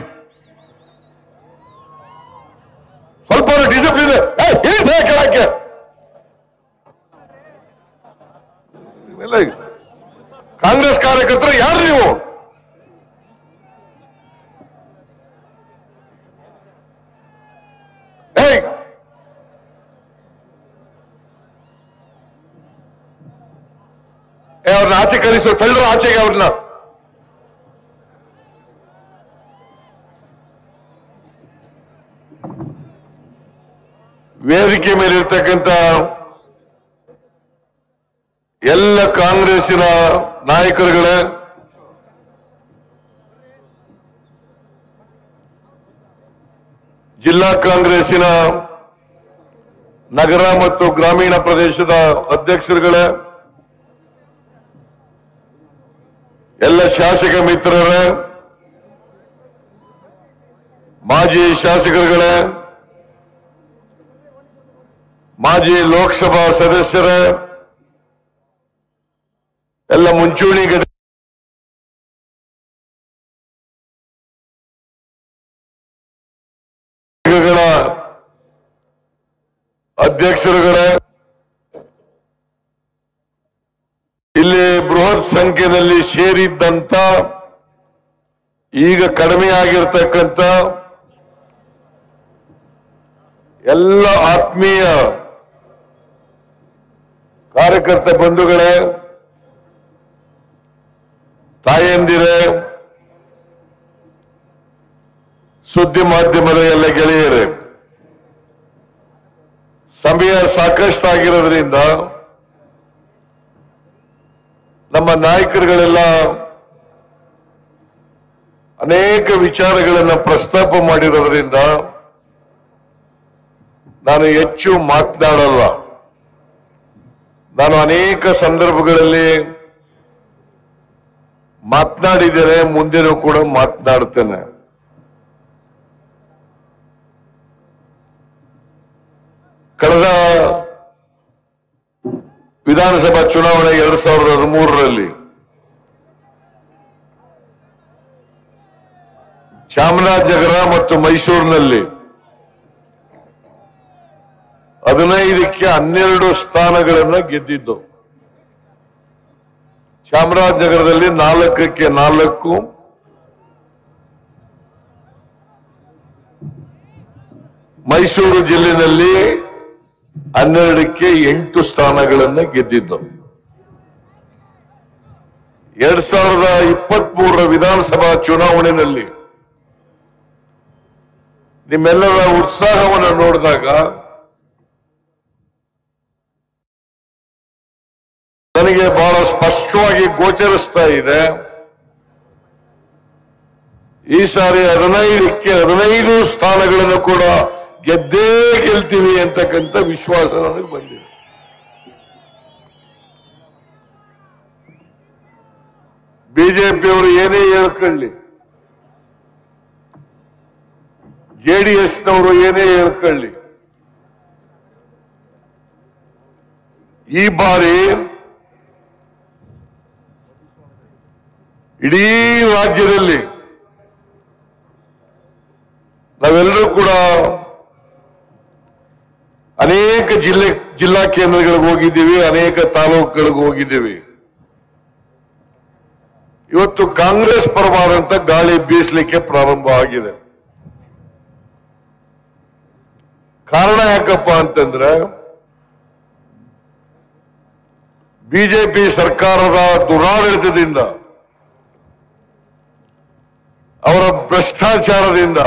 ಸ್ವಲ್ಪ ಡಿಸಿಪ್ಲಿನ್ ಇಳಿಸ ಕೇಳಕ್ಕೆ ಇವೆಲ್ಲ ಕಾಂಗ್ರೆಸ್ ಕಾರ್ಯಕರ್ತರು ಯಾರು ನೀವು ಏಯ್ ಏ, ಅವ್ರನ್ನ ಆಚೆ ಕಳಿಸು ತಳ್ಳರು ಆಚೆಗೆ ಅವ್ರನ್ನ ವೇದಿಕೆ ಮೇಲೆ ಇರ್ತಕ್ಕಂಥ ಎಲ್ಲ ಕಾಂಗ್ರೆಸ್ಸಿನ ನಾಯಕರುಗಳೇ ಜಿಲ್ಲಾ ಕಾಂಗ್ರೆಸ್ಸಿನ ನಗರ ಮತ್ತು ಗ್ರಾಮೀಣ ಪ್ರದೇಶದ ಅಧ್ಯಕ್ಷರುಗಳೇ ಎಲ್ಲ ಶಾಸಕ ಮಿತ್ರರೇ ಮಾಜಿ ಶಾಸಕರುಗಳೇ ಮಾಜಿ ಲೋಕಸಭಾ ಸದಸ್ಯರೇ ಎಲ್ಲ ಮುಂಚೂಣಿ ಘಟ ಘಟಕಗಳ ಅಧ್ಯಕ್ಷರುಗಳೇ ಇಲ್ಲಿ ಬೃಹತ್ ಸಂಖ್ಯೆಯಲ್ಲಿ ಸೇರಿದ್ದಂತ ಈಗ ಕಡಿಮೆ ಆಗಿರ್ತಕ್ಕಂಥ ಎಲ್ಲ ಆತ್ಮೀಯ ಕಾರ್ಯಕರ್ತ ಬಂಧುಗಳೇ ತಾಯಂದಿರೇ ಸುದ್ದಿ ಮಾಧ್ಯಮದ ಎಲ್ಲ ಗೆಳೆಯರೇ ಸಮಯ ಸಾಕಷ್ಟಾಗಿರೋದ್ರಿಂದ ನಮ್ಮ ನಾಯಕರುಗಳೆಲ್ಲ ಅನೇಕ ವಿಚಾರಗಳನ್ನು ಪ್ರಸ್ತಾಪ ಮಾಡಿರೋದ್ರಿಂದ ನಾನು ಹೆಚ್ಚು ಮಾತನಾಡಲ್ಲ ನಾನು ಅನೇಕ ಸಂದರ್ಭಗಳಲ್ಲಿ ಮಾತನಾಡಿದ್ದೇನೆ ಮುಂದೆನೂ ಕೂಡ ಮಾತನಾಡ್ತೇನೆ ಕಳೆದ ವಿಧಾನಸಭಾ ಚುನಾವಣೆ ಎರಡ್ ಸಾವಿರದ ಹದಿಮೂರರಲ್ಲಿ ಚಾಮರಾಜನಗರ ಮತ್ತು ಮೈಸೂರಿನಲ್ಲಿ ಹದಿನೈದಕ್ಕೆ ಹನ್ನೆರಡು ಸ್ಥಾನಗಳನ್ನು ಗೆದ್ದಿದ್ದು ಚಾಮರಾಜನಗರದಲ್ಲಿ ನಾಲ್ಕಕ್ಕೆ ನಾಲ್ಕು ಮೈಸೂರು ಜಿಲ್ಲೆಯಲ್ಲಿ ಹನ್ನೆರಡಕ್ಕೆ ಎಂಟು ಸ್ಥಾನಗಳನ್ನು ಗೆದ್ದಿದ್ದು ಎರಡ್ ಸಾವಿರದ ಇಪ್ಪತ್ತ್ ಮೂರರ ವಿಧಾನಸಭಾ ಚುನಾವಣೆಯಲ್ಲಿ ನಿಮ್ಮೆಲ್ಲರ ಉತ್ಸಾಹವನ್ನು ನೋಡಿದಾಗ ನನಗೆ ಬಹಳ ಸ್ಪಷ್ಟವಾಗಿ ಗೋಚರಿಸ್ತಾ ಇದೆ ಈ ಸಾರಿ ಹದಿನೈದಕ್ಕೆ ಹದಿನೈದು ಸ್ಥಾನಗಳನ್ನು ಕೂಡ ಗೆದ್ದೇ ಗೆಲ್ತೀವಿ ಅಂತಕ್ಕಂಥ ವಿಶ್ವಾಸ ನನಗೆ ಬಂದಿದೆ ಬಿಜೆಪಿಯವರು ಏನೇ ಹೇಳ್ಕೊಳ್ಳಿ ಜೆಡಿಎಸ್ನವರು ಏನೇ ಹೇಳ್ಕೊಳ್ಳಿ ಈ ಬಾರಿ ಇಡೀ ರಾಜ್ಯದಲ್ಲಿ ನಾವೆಲ್ಲರೂ ಕೂಡ ಅನೇಕ ಜಿಲ್ಲೆ ಜಿಲ್ಲಾ ಕೇಂದ್ರಗಳಿಗೆ ಹೋಗಿದ್ದೀವಿ ಅನೇಕ ತಾಲೂಕುಗಳಿಗೆ ಹೋಗಿದ್ದೀವಿ ಇವತ್ತು ಕಾಂಗ್ರೆಸ್ ಪರವಾದಂತ ಗಾಳಿ ಬೀಸಲಿಕ್ಕೆ ಪ್ರಾರಂಭ ಆಗಿದೆ ಕಾರಣ ಯಾಕಪ್ಪ ಅಂತಂದ್ರೆ ಬಿಜೆಪಿ ಸರ್ಕಾರದ ದುರಾಡಳಿತದಿಂದ ಅವರ ಭ್ರಷ್ಟಾಚಾರದಿಂದ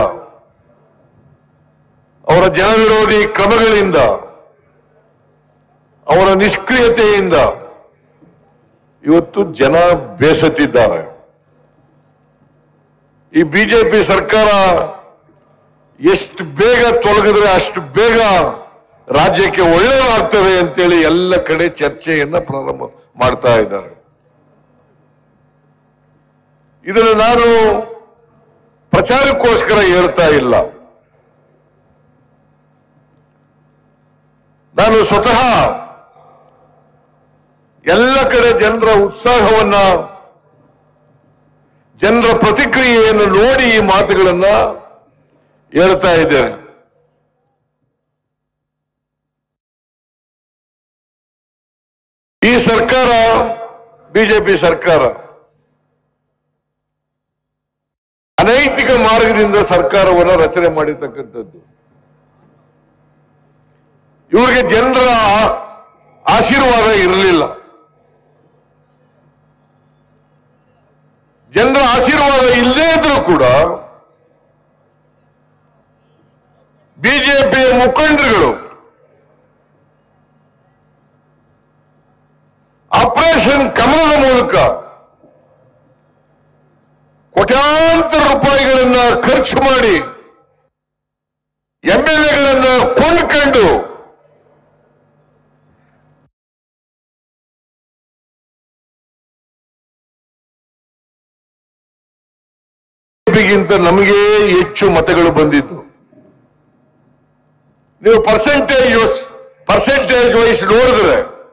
ಅವರ ಜನವಿರೋಧಿ ಕ್ರಮಗಳಿಂದ ಅವರ ನಿಷ್ಕ್ರಿಯತೆಯಿಂದ ಇವತ್ತು ಜನ ಬೇಸತ್ತಿದ್ದಾರೆ ಈ ಬಿಜೆಪಿ ಸರ್ಕಾರ ಎಷ್ಟು ಬೇಗ ತೊಲಗಿದ್ರೆ ಅಷ್ಟು ಬೇಗ ರಾಜ್ಯಕ್ಕೆ ಒಳ್ಳೆಯದಾಗ್ತದೆ ಅಂತೇಳಿ ಎಲ್ಲ ಕಡೆ ಚರ್ಚೆಯನ್ನ ಪ್ರಾರಂಭ ಮಾಡ್ತಾ ಇದ್ದಾರೆ ಇದನ್ನು ನಾನು ಪ್ರಚಾರಕ್ಕೋಸ್ಕರ ಹೇಳ್ತಾ ಇಲ್ಲ ನಾನು ಸ್ವತಃ ಎಲ್ಲ ಕಡೆ ಜನರ ಉತ್ಸಾಹವನ್ನ ಜನರ ಪ್ರತಿಕ್ರಿಯೆಯನ್ನು ನೋಡಿ ಈ ಮಾತುಗಳನ್ನ ಹೇಳ್ತಾ ಇದ್ದೇನೆ ಈ ಸರ್ಕಾರ ಬಿಜೆಪಿ ಸರ್ಕಾರ ಅನೈತಿಕ ಮಾರ್ಗದಿಂದ ಸರ್ಕಾರವನ್ನು ರಚನೆ ಮಾಡಿರ್ತಕ್ಕಂಥದ್ದು ಇವರಿಗೆ ಜನರ ಆಶೀರ್ವಾದ ಇರಲಿಲ್ಲ ಜನರ ಆಶೀರ್ವಾದ ಇಲ್ಲದೇ ಇದ್ರೂ ಕೂಡ ಬಿಜೆಪಿಯ ಮುಖಂಡರುಗಳು ಆಪರೇಷನ್ ಕಮಲದ ಮೂಲಕ ಕೋಟ್ಯಾಂತರ ರೂಪಾಯಿಗಳನ್ನ ಖರ್ಚು ಮಾಡಿ ಎಂಎಲ್ಎಗಳನ್ನ ಕೊಂಡ್ಕೊಂಡು ಬಿಜೆಪಿಗಿಂತ ನಮಗೆ ಹೆಚ್ಚು ಮತಗಳು ಬಂದಿದ್ದು ನೀವು ಪರ್ಸೆಂಟೇಜ್ ಪರ್ಸೆಂಟೇಜ್ ವೈಸ್ ನೋಡಿದ್ರೆ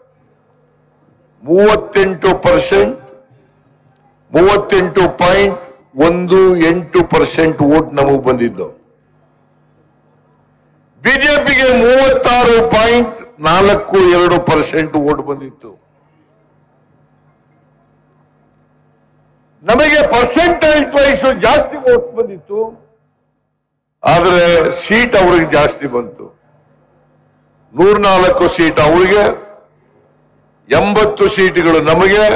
ಮೂವತ್ತೆಂಟು ಪರ್ಸೆಂಟ್ ಮೂವತ್ತೆಂಟು ಪಾಯಿಂಟ್ ಒಂದು ಎಂಟು ಪರ್ಸೆಂಟ್ ವೋಟ್ ನಮಗೆ ಬಂದಿದ್ದು ಬಿಜೆಪಿಗೆ ಮೂವತ್ತಾರು ಪಾಯಿಂಟ್ ನಾಲ್ಕು ಎರಡು ಪರ್ಸೆಂಟ್ ವೋಟ್ ಬಂದಿತ್ತು ನಮಗೆ ಪರ್ಸೆಂಟೇಜ್ ವೈಸ್ ಜಾಸ್ತಿ ವೋಟ್ ಬಂದಿತ್ತು ಆದರೆ ಸೀಟ್ ಅವ್ರಿಗೆ ಜಾಸ್ತಿ ಬಂತು ನೂರ್ನಾಲ್ಕು ಸೀಟ್ ಅವರಿಗೆ ಎಂಬತ್ತು ಸೀಟ್ಗಳು ನಮಗೆ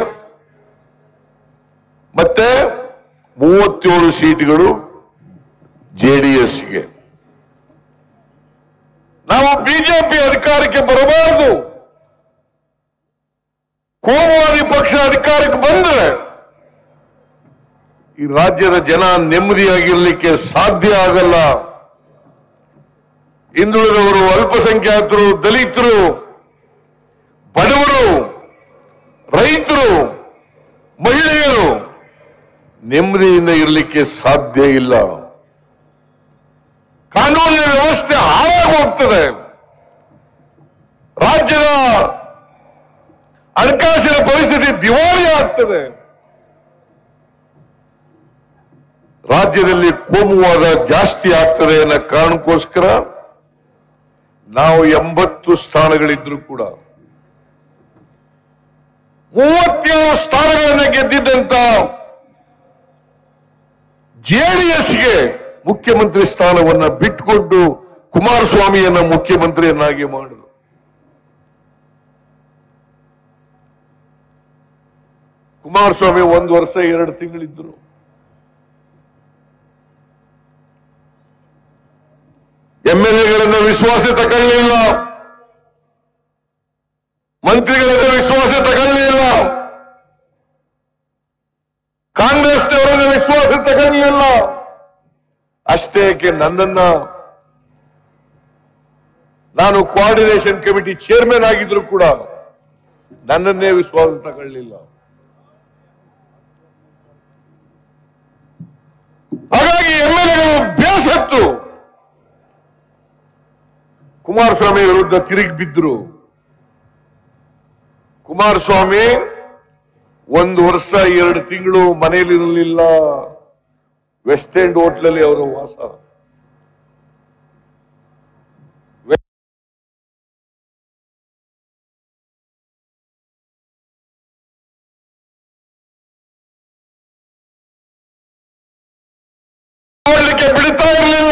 ಮತ್ತೆ ಮೂವತ್ತೇಳು ಸೀಟ್ಗಳು ಜೆಡಿಎಸ್ಗೆ ನಾವು ಬಿಜೆಪಿ ಅಧಿಕಾರಕ್ಕೆ ಬರಬಾರದು ಕೋಮುವಾದಿ ಪಕ್ಷ ಅಧಿಕಾರಕ್ಕೆ ಬಂದ್ರೆ ಈ ರಾಜ್ಯದ ಜನ ನೆಮ್ಮದಿಯಾಗಿರ್ಲಿಕ್ಕೆ ಸಾಧ್ಯ ಆಗಲ್ಲ ಹಿಂದುಳಿದವರು ಅಲ್ಪಸಂಖ್ಯಾತರು ದಲಿತರು ಬಡವರು ರೈತರು ಮಹಿಳೆಯರು ನೆಮ್ಮದಿಯಿಂದ ಇರಲಿಕ್ಕೆ ಸಾಧ್ಯ ಇಲ್ಲ ಕಾನೂನಿನ ವ್ಯವಸ್ಥೆ ಹಾಳಾಗಿ ಹೋಗ್ತದೆ ರಾಜ್ಯದ ಹಣಕಾಸಿನ ಪರಿಸ್ಥಿತಿ ದಿವಾಳಿ ಆಗ್ತದೆ ರಾಜ್ಯದಲ್ಲಿ ಕೋಮುವಾದ ಜಾಸ್ತಿ ಆಗ್ತದೆ ಅನ್ನೋ ಕಾರಣಕ್ಕೋಸ್ಕರ ನಾವು ಎಂಬತ್ತು ಸ್ಥಾನಗಳಿದ್ರು ಕೂಡ ಮೂವತ್ತೇಳು ಸ್ಥಾನಗಳನ್ನು ಗೆದ್ದಿದ್ದಂತ ಜೆಡಿಎಸ್ಗೆ ಮುಖ್ಯಮಂತ್ರಿ ಸ್ಥಾನವನ್ನ ಬಿಟ್ಟುಕೊಂಡು ಕುಮಾರಸ್ವಾಮಿಯನ್ನ ಮುಖ್ಯಮಂತ್ರಿಯನ್ನಾಗಿ ಮಾಡಿದ್ರು ಕುಮಾರಸ್ವಾಮಿ ಒಂದು ವರ್ಷ ಎರಡು ತಿಂಗಳಿದ್ರು ಎಂ ಎಲ್ ಎಗಳನ್ನ ವಿಶ್ವಾಸ ತಗೊಳ್ಳಿಲ್ಲ ಮಂತ್ರಿಗಳನ್ನ ವಿಶ್ವಾಸ ತಗೊಳ್ಳಿಲ್ಲ ಕಾಂಗ್ರೆಸ್ನವರನ್ನ ವಿಶ್ವಾಸ ತಗೊಳ್ಳಿಲ್ಲ ಅಷ್ಟೇ ಏಕೆ ನನ್ನನ್ನ ನಾನು ಕೋಆರ್ಡಿನೇಷನ್ ಕಮಿಟಿ ಚೇರ್ಮನ್ ಆಗಿದ್ರು ಕೂಡ ನನ್ನನ್ನೇ ವಿಶ್ವಾಸ ತಗೊಳ್ಳಿಲ್ಲ ಹಾಗಾಗಿ ಎಂ ಎಲ್ ಎಗಳು ಬೇಸತ್ತು ಕುಮಾರಸ್ವಾಮಿ ವಿರುದ್ಧ ತಿರುಗಿ ಬಿದ್ರು ಕುಮಾರಸ್ವಾಮಿ ಒಂದು ವರ್ಷ ಎರಡು ತಿಂಗಳು ಮನೆಯಲ್ಲಿರಲಿಲ್ಲ ವೆಸ್ಟ್ ಎಂಡ್ ಹೋಟ್ಲಲ್ಲಿ ಅವರ ವಾಸ ನೋಡ್ಲಿಕ್ಕೆ ಬಿಡ್ತಾ ಇರಲಿಲ್ಲ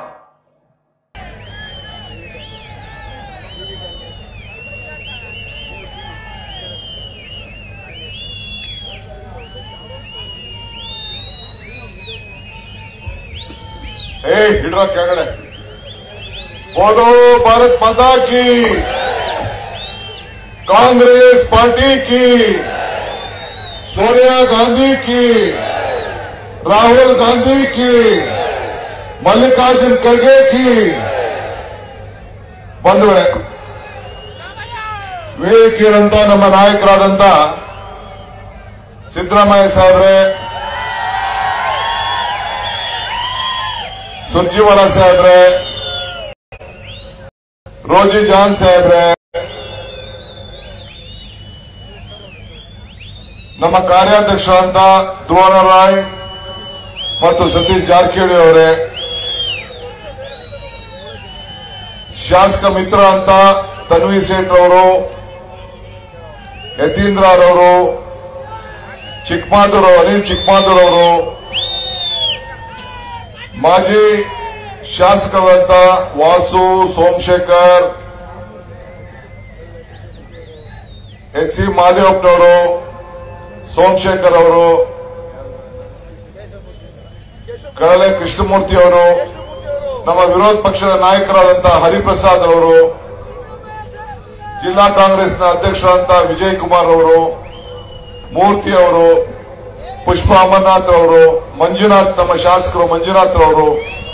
ಏ ಹಿಡ್ರ ಕೆಳಗಡೆ बोलो भारत माता की कांग्रेस पार्टी की सोनिया गांधी की राहुल गांधी की मल्लिकार्जुन खड़गे की ಬಂಧುಗಳೇ ವೇದಿಕೆಯಂತ ನಮ್ಮ ನಾಯಕರಾದಂತ ಸಿದ್ದರಾಮಯ್ಯ ಸಾಹೇಬ್ರೆ ಸುರ್ಜಿವಾಲ ಸಾಹೇಬ್ರೆ ರೋಜಿ ಜಾನ್ ಸಾಹೇಬ್ರೆ ನಮ್ಮ ಕಾರ್ಯಾಧ್ಯಕ್ಷರಾದಂತ ಧ್ರುವನಾರಾಯಣ್ ಮತ್ತು ಸತೀಶ್ ಜಾರಕಿಹೊಳಿ ಅವರೇ ಶಾಸಕ ಮಿತ್ರ ಅಂತ ತನ್ವಿ ಸೇಠ್ ಅವರು ಯತೀಂದ್ರರವರು ಚಿಕ್ಕಮಾದೂರ್ ಅನಿಲ್ ಚಿಕ್ಕಮಾದೂರ್ ಅವರು ಮಾಜಿ ಶಾಸಕರಾದಂತ ವಾಸು ಸೋಮಶೇಖರ್ ಎಚ್ ಸಿ ಮಹಾದೇವಪ್ಪನವರು ಸೋಮಶೇಖರ್ ಅವರು ಕಳಲೆ ಕೃಷ್ಣಮೂರ್ತಿ ಅವರು ನಮ್ಮ ವಿರೋಧ ಪಕ್ಷದ ನಾಯಕರಾದಂತಹ ಹರಿಪ್ರಸಾದ್ ಅವರು ಜಿಲ್ಲಾ ಕಾಂಗ್ರೆಸ್ನ ಅಧ್ಯಕ್ಷರಾದಂತಹ ವಿಜಯ್ ಕುಮಾರ್ ಅವರು ಮೂರ್ತಿ ಅವರು ಪುಷ್ಪ ಅಮರನಾಥ್ ಅವರು ಮಂಜುನಾಥ್ ನಮ್ಮ ಶಾಸಕರು ಮಂಜುನಾಥ್ ಅವರು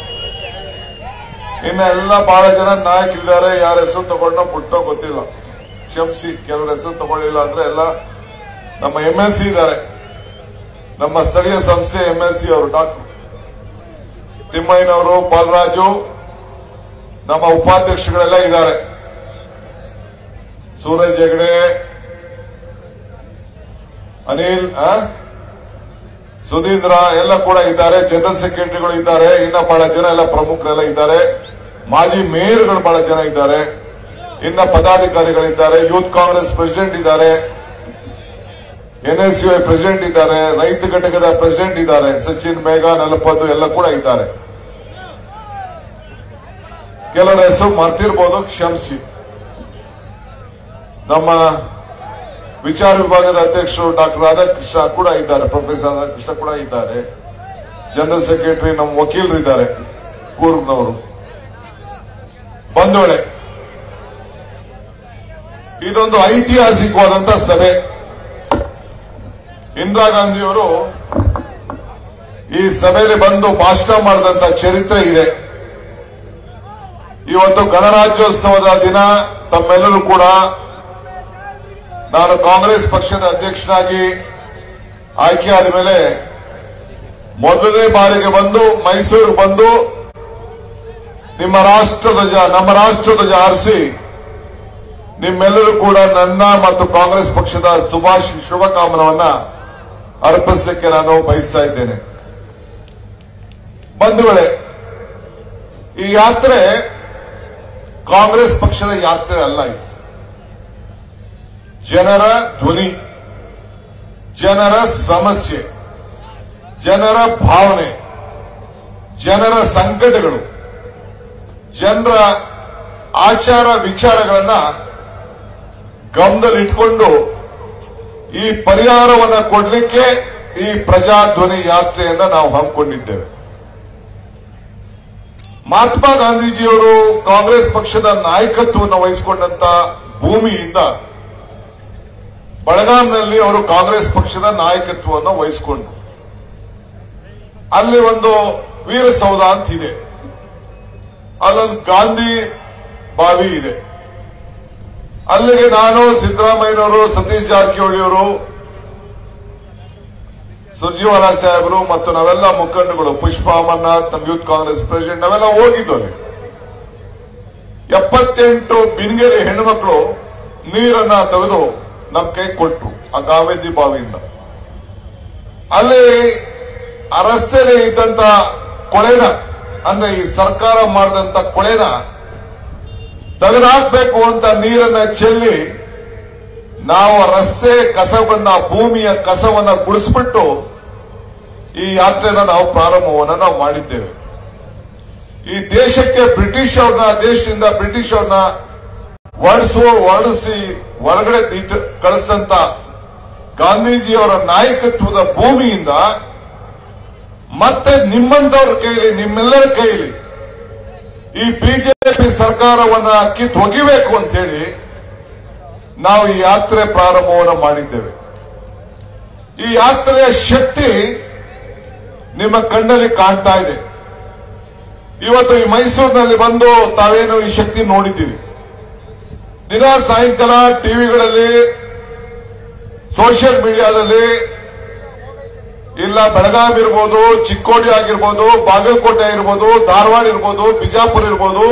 ಇನ್ನ ಎಲ್ಲ ಬಹಳ ಜನ ನಾಯಕರಿದ್ದಾರೆ ಯಾರ ಹೆಸರು ತಗೊಂಡೋ ಬಿಟ್ಟೋ ಗೊತ್ತಿಲ್ಲ ಕ್ಷಮಿಸಿ ಕೆಲವ್ರ ಹೆಸರು ತಗೊಳ್ಳಿಲ್ಲ ಅಂದ್ರೆ ಎಲ್ಲ ನಮ್ಮ ಎಂ ಎಲ್ ಸಿ ಇದ್ದಾರೆ ನಮ್ಮ ಸ್ಥಳೀಯ ಸಂಸ್ಥೆ ಎಂ ಎಲ್ ಸಿ ಅವರು ಡಾಕ್ಟರ್ ತಿಮ್ಮಯ್ಯನವರು ಬಾಲರಾಜು ನಮ್ಮ ಉಪಾಧ್ಯಕ್ಷಗಳೆಲ್ಲ ಇದ್ದಾರೆ ಸೂರಜ್ ಹೆಗಡೆ ಅನಿಲ್ ಆ? ಸುಧೀಂದ್ರ ಎಲ್ಲ ಕೂಡ ಇದ್ದಾರೆ ಜನರಲ್ ಸೆಕ್ರೆಟರಿಗಳು ಇದ್ದಾರೆ ಇನ್ನ ಬಹಳ ಜನ ಎಲ್ಲ ಪ್ರಮುಖರೆಲ್ಲ ಇದ್ದಾರೆ ಮಾಜಿ ಮೇಯರ್ಗಳು ಬಹಳ ಜನ ಇದ್ದಾರೆ ಇನ್ನ ಪದಾಧಿಕಾರಿಗಳಿದ್ದಾರೆ ಯೂತ್ ಕಾಂಗ್ರೆಸ್ ಪ್ರೆಸಿಡೆಂಟ್ ಇದ್ದಾರೆ ಎನ್ಎಲ್ಸಿಐ ಪ್ರೆಸಿಡೆಂಟ್ ಇದ್ದಾರೆ ರೈತ ಘಟಕದ ಪ್ರೆಸಿಡೆಂಟ್ ಇದ್ದಾರೆ ಸಚಿನ್ ಮೇಘಾ ನಲಪದು ಎಲ್ಲ ಕೂಡ ಇದ್ದಾರೆ ಕೆಲವರ ಹೆಸರು ಮರ್ತಿರ್ಬೋದು ಕ್ಷಮಿಸಿ ನಮ್ಮ ವಿಚಾರ ವಿಭಾಗದ ಅಧ್ಯಕ್ಷರು ಡಾಕ್ಟರ್ ರಾಧಾಕೃಷ್ಣ ಕೂಡ ಇದ್ದಾರೆ ಪ್ರೊಫೆಸರ್ ರಾಧಾಕೃಷ್ಣ ಕೂಡ ಇದ್ದಾರೆ ಜನರಲ್ ಸೆಕ್ರೆಟರಿ ನಮ್ಮ ವಕೀಲರು ಇದ್ದಾರೆ ಕೂರ್ಗ್ನವರು ಬಂಧುಗಳೇ ಇದೊಂದು ಐತಿಹಾಸಿಕವಾದಂತ ಸಭೆ ಇಂದಿರಾ ಗಾಂಧಿಯವರು ಈ ಸಭೆಯಲ್ಲಿ ಬಂದು ಭಾಷಣ ಮಾಡಿದಂತ ಚರಿತ್ರೆ ಇದೆ ಇವತ್ತು ಗಣರಾಜ್ಯೋತ್ಸವದ ದಿನ ತಮ್ಮೆಲ್ಲರೂ ಕೂಡ ನಾನು ಕಾಂಗ್ರೆಸ್ ಪಕ್ಷದ ಅಧ್ಯಕ್ಷನಾಗಿ ಆಯ್ಕೆಯಾದ ಮೇಲೆ ಮೊದಲನೇ ಬಾರಿಗೆ ಬಂದು ಮೈಸೂರಿಗೆ ಬಂದು ನಿಮ್ಮ ರಾಷ್ಟ್ರಧ್ವಜ ನಮ್ಮ ರಾಷ್ಟ್ರಧ್ವಜ ಆರಿಸಿ ನಿಮ್ಮೆಲ್ಲರೂ ಕೂಡ ನನ್ನ ಮತ್ತು ಕಾಂಗ್ರೆಸ್ ಪಕ್ಷದ ಸುಭಾಷ್ ಶುಭಕಾಮನವನ್ನ ಅರ್ಪಿಸಲಿಕ್ಕೆ ನಾನು ಬಯಸ್ತಾ ಇದ್ದೇನೆ ಬಂಧುಗಳೇ ಈ ಯಾತ್ರೆ ಕಾಂಗ್ರೆಸ್ ಪಕ್ಷದ ಯಾತ್ರೆ ಅಲ್ಲ ಇದು ಜನರ ಧ್ವನಿ ಜನರ ಸಮಸ್ಯೆ ಜನರ ಭಾವನೆ ಜನರ ಸಂಕಟಗಳು ಜನರ ಆಚಾರ ವಿಚಾರಗಳನ್ನ ಗಮನದಲ್ಲಿಟ್ಕೊಂಡು ಈ ಪರಿಹಾರವನ್ನ ಕೊಡ್ಲಿಕ್ಕೆ ಈ ಪ್ರಜಾಧ್ವನಿ ಯಾತ್ರೆಯನ್ನ ನಾವು ಹಮ್ಮಿಕೊಂಡಿದ್ದೇವೆ ಮಹಾತ್ಮ ಗಾಂಧೀಜಿಯವರು ಕಾಂಗ್ರೆಸ್ ಪಕ್ಷದ ನಾಯಕತ್ವವನ್ನು ವಹಿಸಿಕೊಂಡಂತ ಭೂಮಿಯಿಂದ ಬೆಳಗಾಂನಲ್ಲಿ ಅವರು ಕಾಂಗ್ರೆಸ್ ಪಕ್ಷದ ನಾಯಕತ್ವವನ್ನು ವಹಿಸಿಕೊಂಡ್ರು ಅಲ್ಲಿ ಒಂದು ವೀರಸೌಧ ಅಂತ ಇದೆ ಅಲ್ಲೊಂದು ಗಾಂಧಿ ಬಾವಿ ಇದೆ ಅಲ್ಲಿಗೆ ನಾನು ಸಿದ್ದರಾಮಯ್ಯನವರು ಸತೀಶ್ ಜಾರಕಿಹೊಳಿ ಅವರು ಸುರ್ಜಿವಾಲ ಸಾಹೇಬರು ಮತ್ತು ನಾವೆಲ್ಲ ಮುಖಂಡಗಳು ಪುಷ್ಪ ಅಮರ್ನಾಥ್ ನಮ್ಮ ಯೂತ್ ಕಾಂಗ್ರೆಸ್ ಪ್ರೆಸಿಡೆಂಟ್ ನಾವೆಲ್ಲ ಹೋಗಿದ್ದು ಅಲ್ಲಿ ಎಪ್ಪತ್ತೆಂಟು ಬಿನ್ಗೆರೆ ಹೆಣ್ಮಕ್ಳು ನೀರನ್ನ ತೆಗೆದು ನಮ್ಮ ಕೈ ಕೊಟ್ರು ಆ ಕಾವೇರಿ ಬಾವಿಯಿಂದ ಅಲ್ಲಿ ಆ ರಸ್ತೆಯಲ್ಲಿ ಇದ್ದಂತ ಕೊಳೆನ ಅಂದ್ರೆ ಈ ಸರ್ಕಾರ ಮಾಡಿದಂತ ಕೊಳೆನ ತೆಗೆದಾಕ್ಬೇಕು ಅಂತ ನೀರನ್ನ ಚೆಲ್ಲಿ ನಾವು ಆ ರಸ್ತೆ ಕಸವನ್ನ ಭೂಮಿಯ ಕಸವನ್ನ ಗುಡಿಸ್ಬಿಟ್ಟು ಈ ಯಾತ್ರೆನ ನಾವು ಪ್ರಾರಂಭವನ್ನ ನಾವು ಮಾಡಿದ್ದೇವೆ ಈ ದೇಶಕ್ಕೆ ಬ್ರಿಟಿಷ್ ಅವ್ರನ್ನ ದೇಶದಿಂದ ಬ್ರಿಟಿಷ್ ಅವ್ರನ್ನ ಹೊರಡಿಸುವ ಹೊರಡಿಸಿ ಹೊರಗಡೆ ದಿಟ್ಟು ಕಳಿಸಂತ ಗಾಂಧೀಜಿಯವರ ನಾಯಕತ್ವದ ಭೂಮಿಯಿಂದ ಮತ್ತೆ ನಿಮ್ಮಂತವ್ರ ಕೈಲಿ ನಿಮ್ಮೆಲ್ಲರ ಕೈಲಿ ಈ ಬಿಜೆಪಿ ಸರ್ಕಾರವನ್ನ ಕಿತ್ ಒಗಿಬೇಕು ಅಂತ ಹೇಳಿ ನಾವು ಈ ಯಾತ್ರೆ ಪ್ರಾರಂಭವನ್ನು ಮಾಡಿದ್ದೇವೆ ಈ ಯಾತ್ರೆಯ ಶಕ್ತಿ ನಿಮ್ಮ ಕಣ್ಣಲ್ಲಿ ಕಾಣ್ತಾ ಇದೆ ಇವತ್ತು ಈ ಮೈಸೂರಿನಲ್ಲಿ ಬಂದು ತಾವೇನು ಈ ಶಕ್ತಿ ನೋಡಿದ್ದೀರಿ ದಿನ ಸಾಯಂಕಾಲ ಟಿವಿಗಳಲ್ಲಿ ಸೋಷಿಯಲ್ ಮೀಡಿಯಾದಲ್ಲಿ ಇಲ್ಲ ಬೆಳಗಾವಿ ಇರ್ಬೋದು ಚಿಕ್ಕೋಡಿ ಆಗಿರ್ಬೋದು ಬಾಗಲಕೋಟೆ ಇರ್ಬೋದು ಧಾರವಾಡ ಇರ್ಬೋದು ಬಿಜಾಪುರ ಇರ್ಬೋದು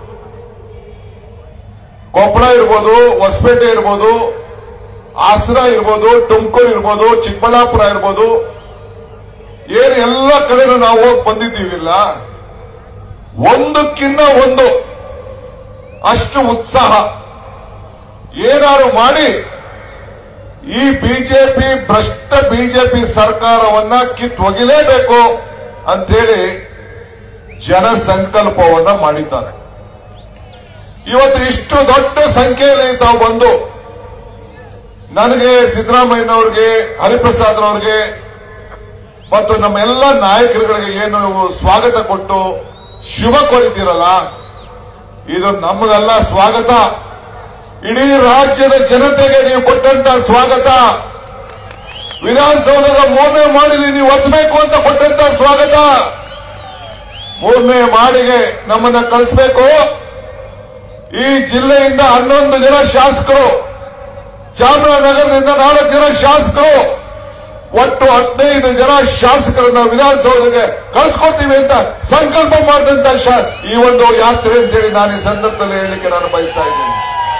ಕೊಪ್ಪಳ ಇರ್ಬೋದು ಹೊಸಪೇಟೆ ಇರ್ಬೋದು ಹಾಸನ ಇರ್ಬೋದು ತುಮಕೂರು ಇರ್ಬೋದು ಚಿಕ್ಕಬಳ್ಳಾಪುರ ಇರ್ಬೋದು ಏನು ಎಲ್ಲ ಕಡೆನೂ ನಾವು ಹೋಗಿ ಬಂದಿದ್ದೀವಿಲ್ಲ ಒಂದಕ್ಕಿಂತ ಒಂದು ಅಷ್ಟು ಉತ್ಸಾಹ ಏನಾದ್ರು ಮಾಡಿ ಈ ಬಿಜೆಪಿ ಭ್ರಷ್ಟ ಬಿಜೆಪಿ ಸರ್ಕಾರವನ್ನ ಕಿತ್ ಒಗಿಲೇಬೇಕು ಅಂತೇಳಿ ಜನ ಸಂಕಲ್ಪವನ್ನ ಮಾಡಿದ್ದಾರೆ ಇವತ್ತು ಇಷ್ಟು ದೊಡ್ಡ ಸಂಖ್ಯೆಯಲ್ಲಿ ತಾವು ಬಂದು ನನಗೆ ಸಿದ್ದರಾಮಯ್ಯನವ್ರಿಗೆ ಹರಿಪ್ರಸಾದ್ ಅವ್ರಿಗೆ ಮತ್ತು ನಮ್ಮ ಎಲ್ಲ ನಾಯಕರುಗಳಿಗೆ ಏನು ನೀವು ಸ್ವಾಗತ ಕೊಟ್ಟು ಶುಭ ಕೋರಿದ್ದೀರಲ್ಲ ಇದು ನಮಗಲ್ಲ ಸ್ವಾಗತ ಇಡೀ ರಾಜ್ಯದ ಜನತೆಗೆ ನೀವು ಕೊಟ್ಟಂತ ಸ್ವಾಗತ ವಿಧಾನಸೌಧದ ಮೂರನೇ ಮಾಡಿಲಿ ನೀವು ಒತ್ತಬೇಕು ಅಂತ ಕೊಟ್ಟಂತ ಸ್ವಾಗತ ಮೂರನೇ ಮಾಡಿಗೆ ನಮ್ಮನ್ನ ಕಳಿಸ್ಬೇಕು ಈ ಜಿಲ್ಲೆಯಿಂದ ಹನ್ನೊಂದು ಜನ ಶಾಸಕರು ಚಾಮರಾಜನಗರದಿಂದ ನಾಲ್ಕು ಜನ ಶಾಸಕರು ಒಟ್ಟು ಹದಿನೈದು ಜನ ಶಾಸಕರನ್ನ ವಿಧಾನಸೌಧಕ್ಕೆ ಕಳಿಸ್ಕೊಡ್ತೀವಿ ಅಂತ ಸಂಕಲ್ಪ ಮಾಡಿದಂತ ಶಾ- ಈ ಒಂದು ಯಾತ್ರೆ ಅಂತೇಳಿ ನಾನು ಈ ಸಂದರ್ಭದಲ್ಲಿ ಹೇಳಲಿಕ್ಕೆ ನಾನು ಬಯಸ್ತಾ ಇದ್ದೀನಿ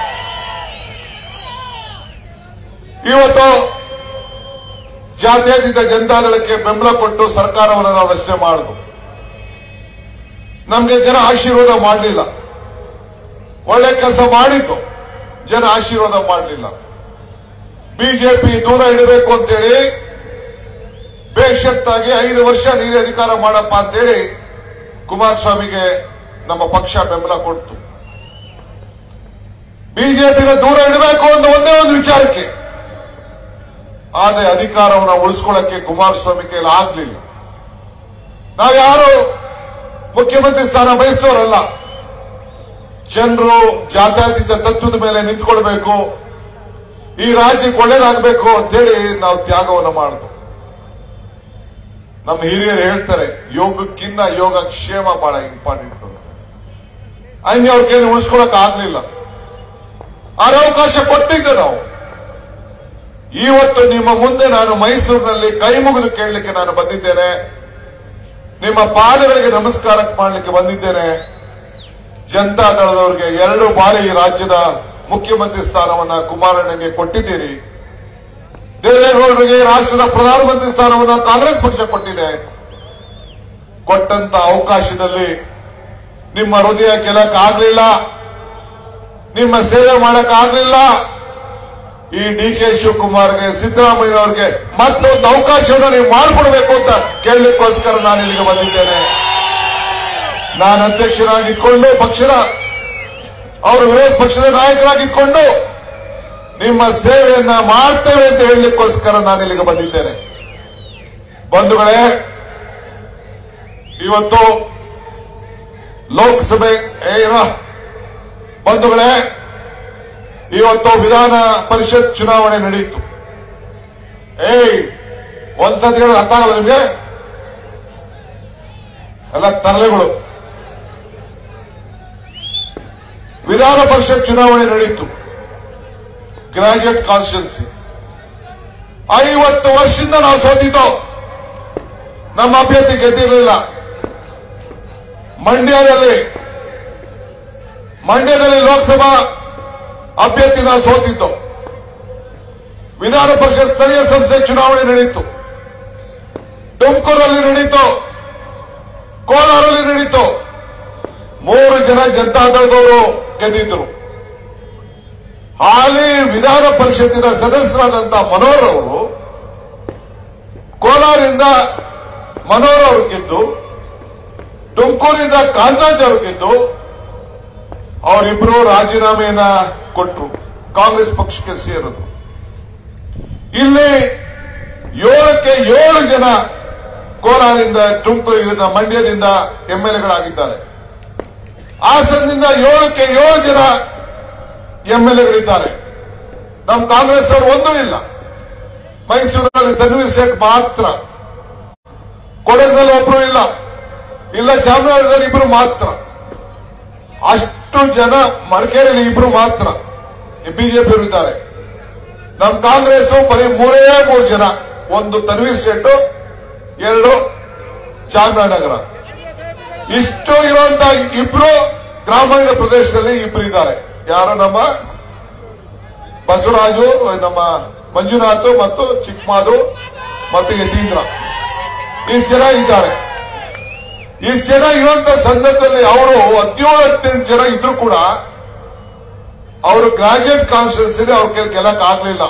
ಇವತ್ತು ಜಾತ್ಯತೀತ ಜನತಾದಳಕ್ಕೆ ಬೆಂಬಲ ಕೊಟ್ಟು ಸರ್ಕಾರವನ್ನು ನಾವು ರಚನೆ ಮಾಡುದು ನಮ್ಗೆ ಜನ ಆಶೀರ್ವಾದ ಮಾಡಲಿಲ್ಲ ಒಳ್ಳೆ ಕೆಲಸ ಮಾಡಿದ್ದು ಜನ ಆಶೀರ್ವಾದ ಮಾಡಲಿಲ್ಲ ಬಿಜೆಪಿ ದೂರ ಇಡಬೇಕು ಅಂತೇಳಿ ಬೇಷತ್ತಾಗಿ ಐದು ವರ್ಷ ನೀನೇ ಅಧಿಕಾರ ಮಾಡಪ್ಪ ಅಂತೇಳಿ ಕುಮಾರಸ್ವಾಮಿಗೆ ನಮ್ಮ ಪಕ್ಷ ಬೆಂಬಲ ಕೊಡ್ತು ಬಿಜೆಪಿನ ದೂರ ಇಡಬೇಕು ಅಂತ ಒಂದೇ ಒಂದು ವಿಚಾರಕ್ಕೆ ಆದ್ರೆ ಅಧಿಕಾರವನ್ನು ಉಳಿಸ್ಕೊಳ್ಳಕ್ಕೆ ಕುಮಾರಸ್ವಾಮಿ ಕೈಲಿ ಆಗ್ಲಿಲ್ಲ ನಾವ್ಯಾರು ಮುಖ್ಯಮಂತ್ರಿ ಸ್ಥಾನ ಬಯಸಿದವರಲ್ಲ ಜನರು ಜಾತ್ಯತೀತ ತತ್ವದ ಮೇಲೆ ನಿಂತ್ಕೊಳ್ಬೇಕು ಈ ರಾಜ್ಯಕ್ಕೆ ಒಳ್ಳೇದಾಗಬೇಕು ಅಂತೇಳಿ ನಾವು ತ್ಯಾಗವನ್ನು ಮಾಡಿದ್ವು ನಮ್ಮ ಹಿರಿಯರು ಹೇಳ್ತಾರೆ ಯೋಗಕ್ಕಿನ್ನ ಯೋಗ ಕ್ಷೇಮ ಬಹಳ ಇಂಪಾರ್ಟೆಂಟ್ ಹಂಗೆ ಅವ್ರಿಗೇನು ಉಳಿಸ್ಕೊಳಕ್ ಆಗ್ಲಿಲ್ಲ ಆರ ಅವಕಾಶ ಕೊಟ್ಟಿದ್ದೆ ನಾವು ಇವತ್ತು ನಿಮ್ಮ ಮುಂದೆ ನಾನು ಮೈಸೂರಿನಲ್ಲಿ ಕೈ ಮುಗಿದು ಕೇಳಲಿಕ್ಕೆ ನಾನು ಬಂದಿದ್ದೇನೆ ನಿಮ್ಮ ಪಾದಗಳಿಗೆ ನಮಸ್ಕಾರ ಮಾಡಲಿಕ್ಕೆ ಬಂದಿದ್ದೇನೆ ಜನತಾ ದಳದವರಿಗೆ ಎರಡು ಬಾರಿ ಈ ರಾಜ್ಯದ ಮುಖ್ಯಮಂತ್ರಿ ಸ್ಥಾನವನ್ನ ಕುಮಾರಣ್ಣಗೆ ಕೊಟ್ಟಿದ್ದೀರಿ ದೇವೇಗೌಡರಿಗೆ ರಾಷ್ಟ್ರದ ಪ್ರಧಾನಮಂತ್ರಿ ಸ್ಥಾನವನ್ನು ಕಾಂಗ್ರೆಸ್ ಪಕ್ಷ ಕೊಟ್ಟಿದೆ ಕೊಟ್ಟಂತ ಅವಕಾಶದಲ್ಲಿ ನಿಮ್ಮ ಹೃದಯ ಗೆಲ್ಲಕ್ ಆಗ್ಲಿಲ್ಲ ನಿಮ್ಮ ಸೇವೆ ಮಾಡಕ್ ಆಗ್ಲಿಲ್ಲ ಈ ಡಿ ಕೆ ಶಿವಕುಮಾರ್ಗೆ ಸಿದ್ದರಾಮಯ್ಯ ಅವರಿಗೆ ಮತ್ತೊಂದು ಅವಕಾಶವನ್ನು ನೀವು ಮಾಡಿಕೊಡ್ಬೇಕು ಅಂತ ಕೇಳಲಿಕ್ಕೋಸ್ಕರ ನಾನು ಇಲ್ಲಿಗೆ ಬಂದಿದ್ದೇನೆ ನಾನು ಅಧ್ಯಕ್ಷರಾಗಿದ್ಕೊಂಡು ಪಕ್ಷದ ಅವರು ವಿರೋಧ ಪಕ್ಷದ ನಾಯಕರಾಗಿದ್ಕೊಂಡು ನಿಮ್ಮ ಸೇವೆಯನ್ನ ಮಾಡ್ತೇವೆ ಅಂತ ಹೇಳಲಿಕ್ಕೋಸ್ಕರ ನಾನು ಇಲ್ಲಿಗೆ ಬಂದಿದ್ದೇನೆ ಬಂಧುಗಳೇ ಇವತ್ತು ಲೋಕಸಭೆ ಏನ ಬಂಧುಗಳೇ ಇವತ್ತು ವಿಧಾನ ಪರಿಷತ್ ಚುನಾವಣೆ ನಡೆಯಿತು ಏಯ್ ಒಂದ್ಸತಿ ಹೇಳಿ ಅರ್ಥ ಆಗಲ್ಲ ನಿಮ್ಗೆ ಎಲ್ಲ ತರಲೆಗಳು ವಿಧಾನ ಪರಿಷತ್ ಚುನಾವಣೆ ನಡೆಯಿತು ಗ್ರಾಜುಯೇಟ್ ಕಾನ್ಸ್ಟಿಟ್ಯೂನ್ಸಿ ಐವತ್ತು ವರ್ಷದಿಂದ ನಾವು ಸೋತಿದ್ದೋ ನಮ್ಮ ಅಭ್ಯರ್ಥಿ ಗೆದ್ದಿರಲಿಲ್ಲ ಮಂಡ್ಯದಲ್ಲಿ ಮಂಡ್ಯದಲ್ಲಿ ಲೋಕಸಭಾ ಅಭ್ಯರ್ಥಿ ನಾವು ಸೋತಿದ್ದು ವಿಧಾನ ಪರಿಷತ್ ಸ್ಥಳೀಯ ಸಂಸ್ಥೆ ಚುನಾವಣೆ ನಡೆಯಿತು ತುಮಕೂರಲ್ಲಿ ನಡೀತು ಕೋಲಾರಲ್ಲಿ ನಡೀತು ಮೂರು ಜನ ಜನತಾದಳದವರು ಗೆದ್ದಿದ್ರು ಹಾಲಿ ವಿಧಾನ ಪರಿಷತ್ತಿನ ಸದಸ್ಯರಾದಂತ ಮನೋಹರ್ ಅವರು ಕೋಲಾರಿಂದ ಮನೋಹರ್ ಅವರು ಗೆದ್ದು ತುಮಕೂರಿಂದ ಕಾಂತರಾಜ್ ಅವರು ಗೆದ್ದು ಅವರಿಬ್ರು ರಾಜೀನಾಮೆಯನ್ನ ಕೊಟ್ಟರು ಕಾಂಗ್ರೆಸ್ ಪಕ್ಷಕ್ಕೆ ಸೇರಿದ್ರು ಇಲ್ಲಿ ಏಳಕ್ಕೆ ಏಳು ಜನ ಕೋಲಾರಿಂದ ತುಮಕೂರಿನ ಮಂಡ್ಯದಿಂದ ಎಂ ಎಲ್ ಎಗಳಾಗಿದ್ದಾರೆ ಹಾಸನದಿಂದ ಏಳಕ್ಕೆ ಏಳು ಜನ ಎಂ ಎಲ್ ಎಗಳಿದ್ದಾರೆ ನಮ್ಮ ಕಾಂಗ್ರೆಸ್ ಅವರು ಒಂದೂ ಇಲ್ಲ ಮೈಸೂರಿನಲ್ಲಿ ತನ್ವೀರ್ ಸೇಠ್ ಮಾತ್ರ ಕೊಡಗಿನಲ್ಲಿ ಒಬ್ರು ಇಲ್ಲ ಇಲ್ಲ ಚಾಮರಾಜನಗರದಲ್ಲಿ ಇಬ್ರು ಮಾತ್ರ ಅಷ್ಟು ಜನ ಮಡಿಕೇರಿಯಲ್ಲಿ ಇಬ್ರು ಮಾತ್ರ ಬಿಜೆಪಿ ಇದ್ದಾರೆ ನಮ್ಮ ಕಾಂಗ್ರೆಸ್ ಬರೀ ಮೂರೇ ಮೂರು ಜನ ಒಂದು ತನ್ವೀರ್ ಶೆಟ್ಟು ಎರಡು ಚಾಮರಾಜನಗರ ಇಷ್ಟು ಇರುವಂತ ಇಬ್ರು ಗ್ರಾಮೀಣ ಪ್ರದೇಶದಲ್ಲಿ ಇಬ್ರು ಇದ್ದಾರೆ ಯಾರು ನಮ್ಮ ಬಸವರಾಜು ನಮ್ಮ ಮಂಜುನಾಥ್ ಮತ್ತು ಚಿಕ್ಕಮಾದು ಮತ್ತು ಯತೀಂದ್ರ ಇಷ್ಟು ಜನ ಇದ್ದಾರೆ ಇಷ್ಟು ಜನ ಇರುವಂತ ಸಂದರ್ಭದಲ್ಲಿ ಅವರು ಹದಿನೇಳು ಹದಿನೆಂಟು ಜನ ಇದ್ರು ಕೂಡ ಅವರು ಗ್ರಾಜುಯೇಟ್ ಕಾನ್ಸ್ಟಿಟ್ಯೂನ್ಸಿಲಿ ಅವ್ರ ಕೈಲಿ ಗೆಲ್ಲಕ್ ಆಗ್ಲಿಲ್ಲ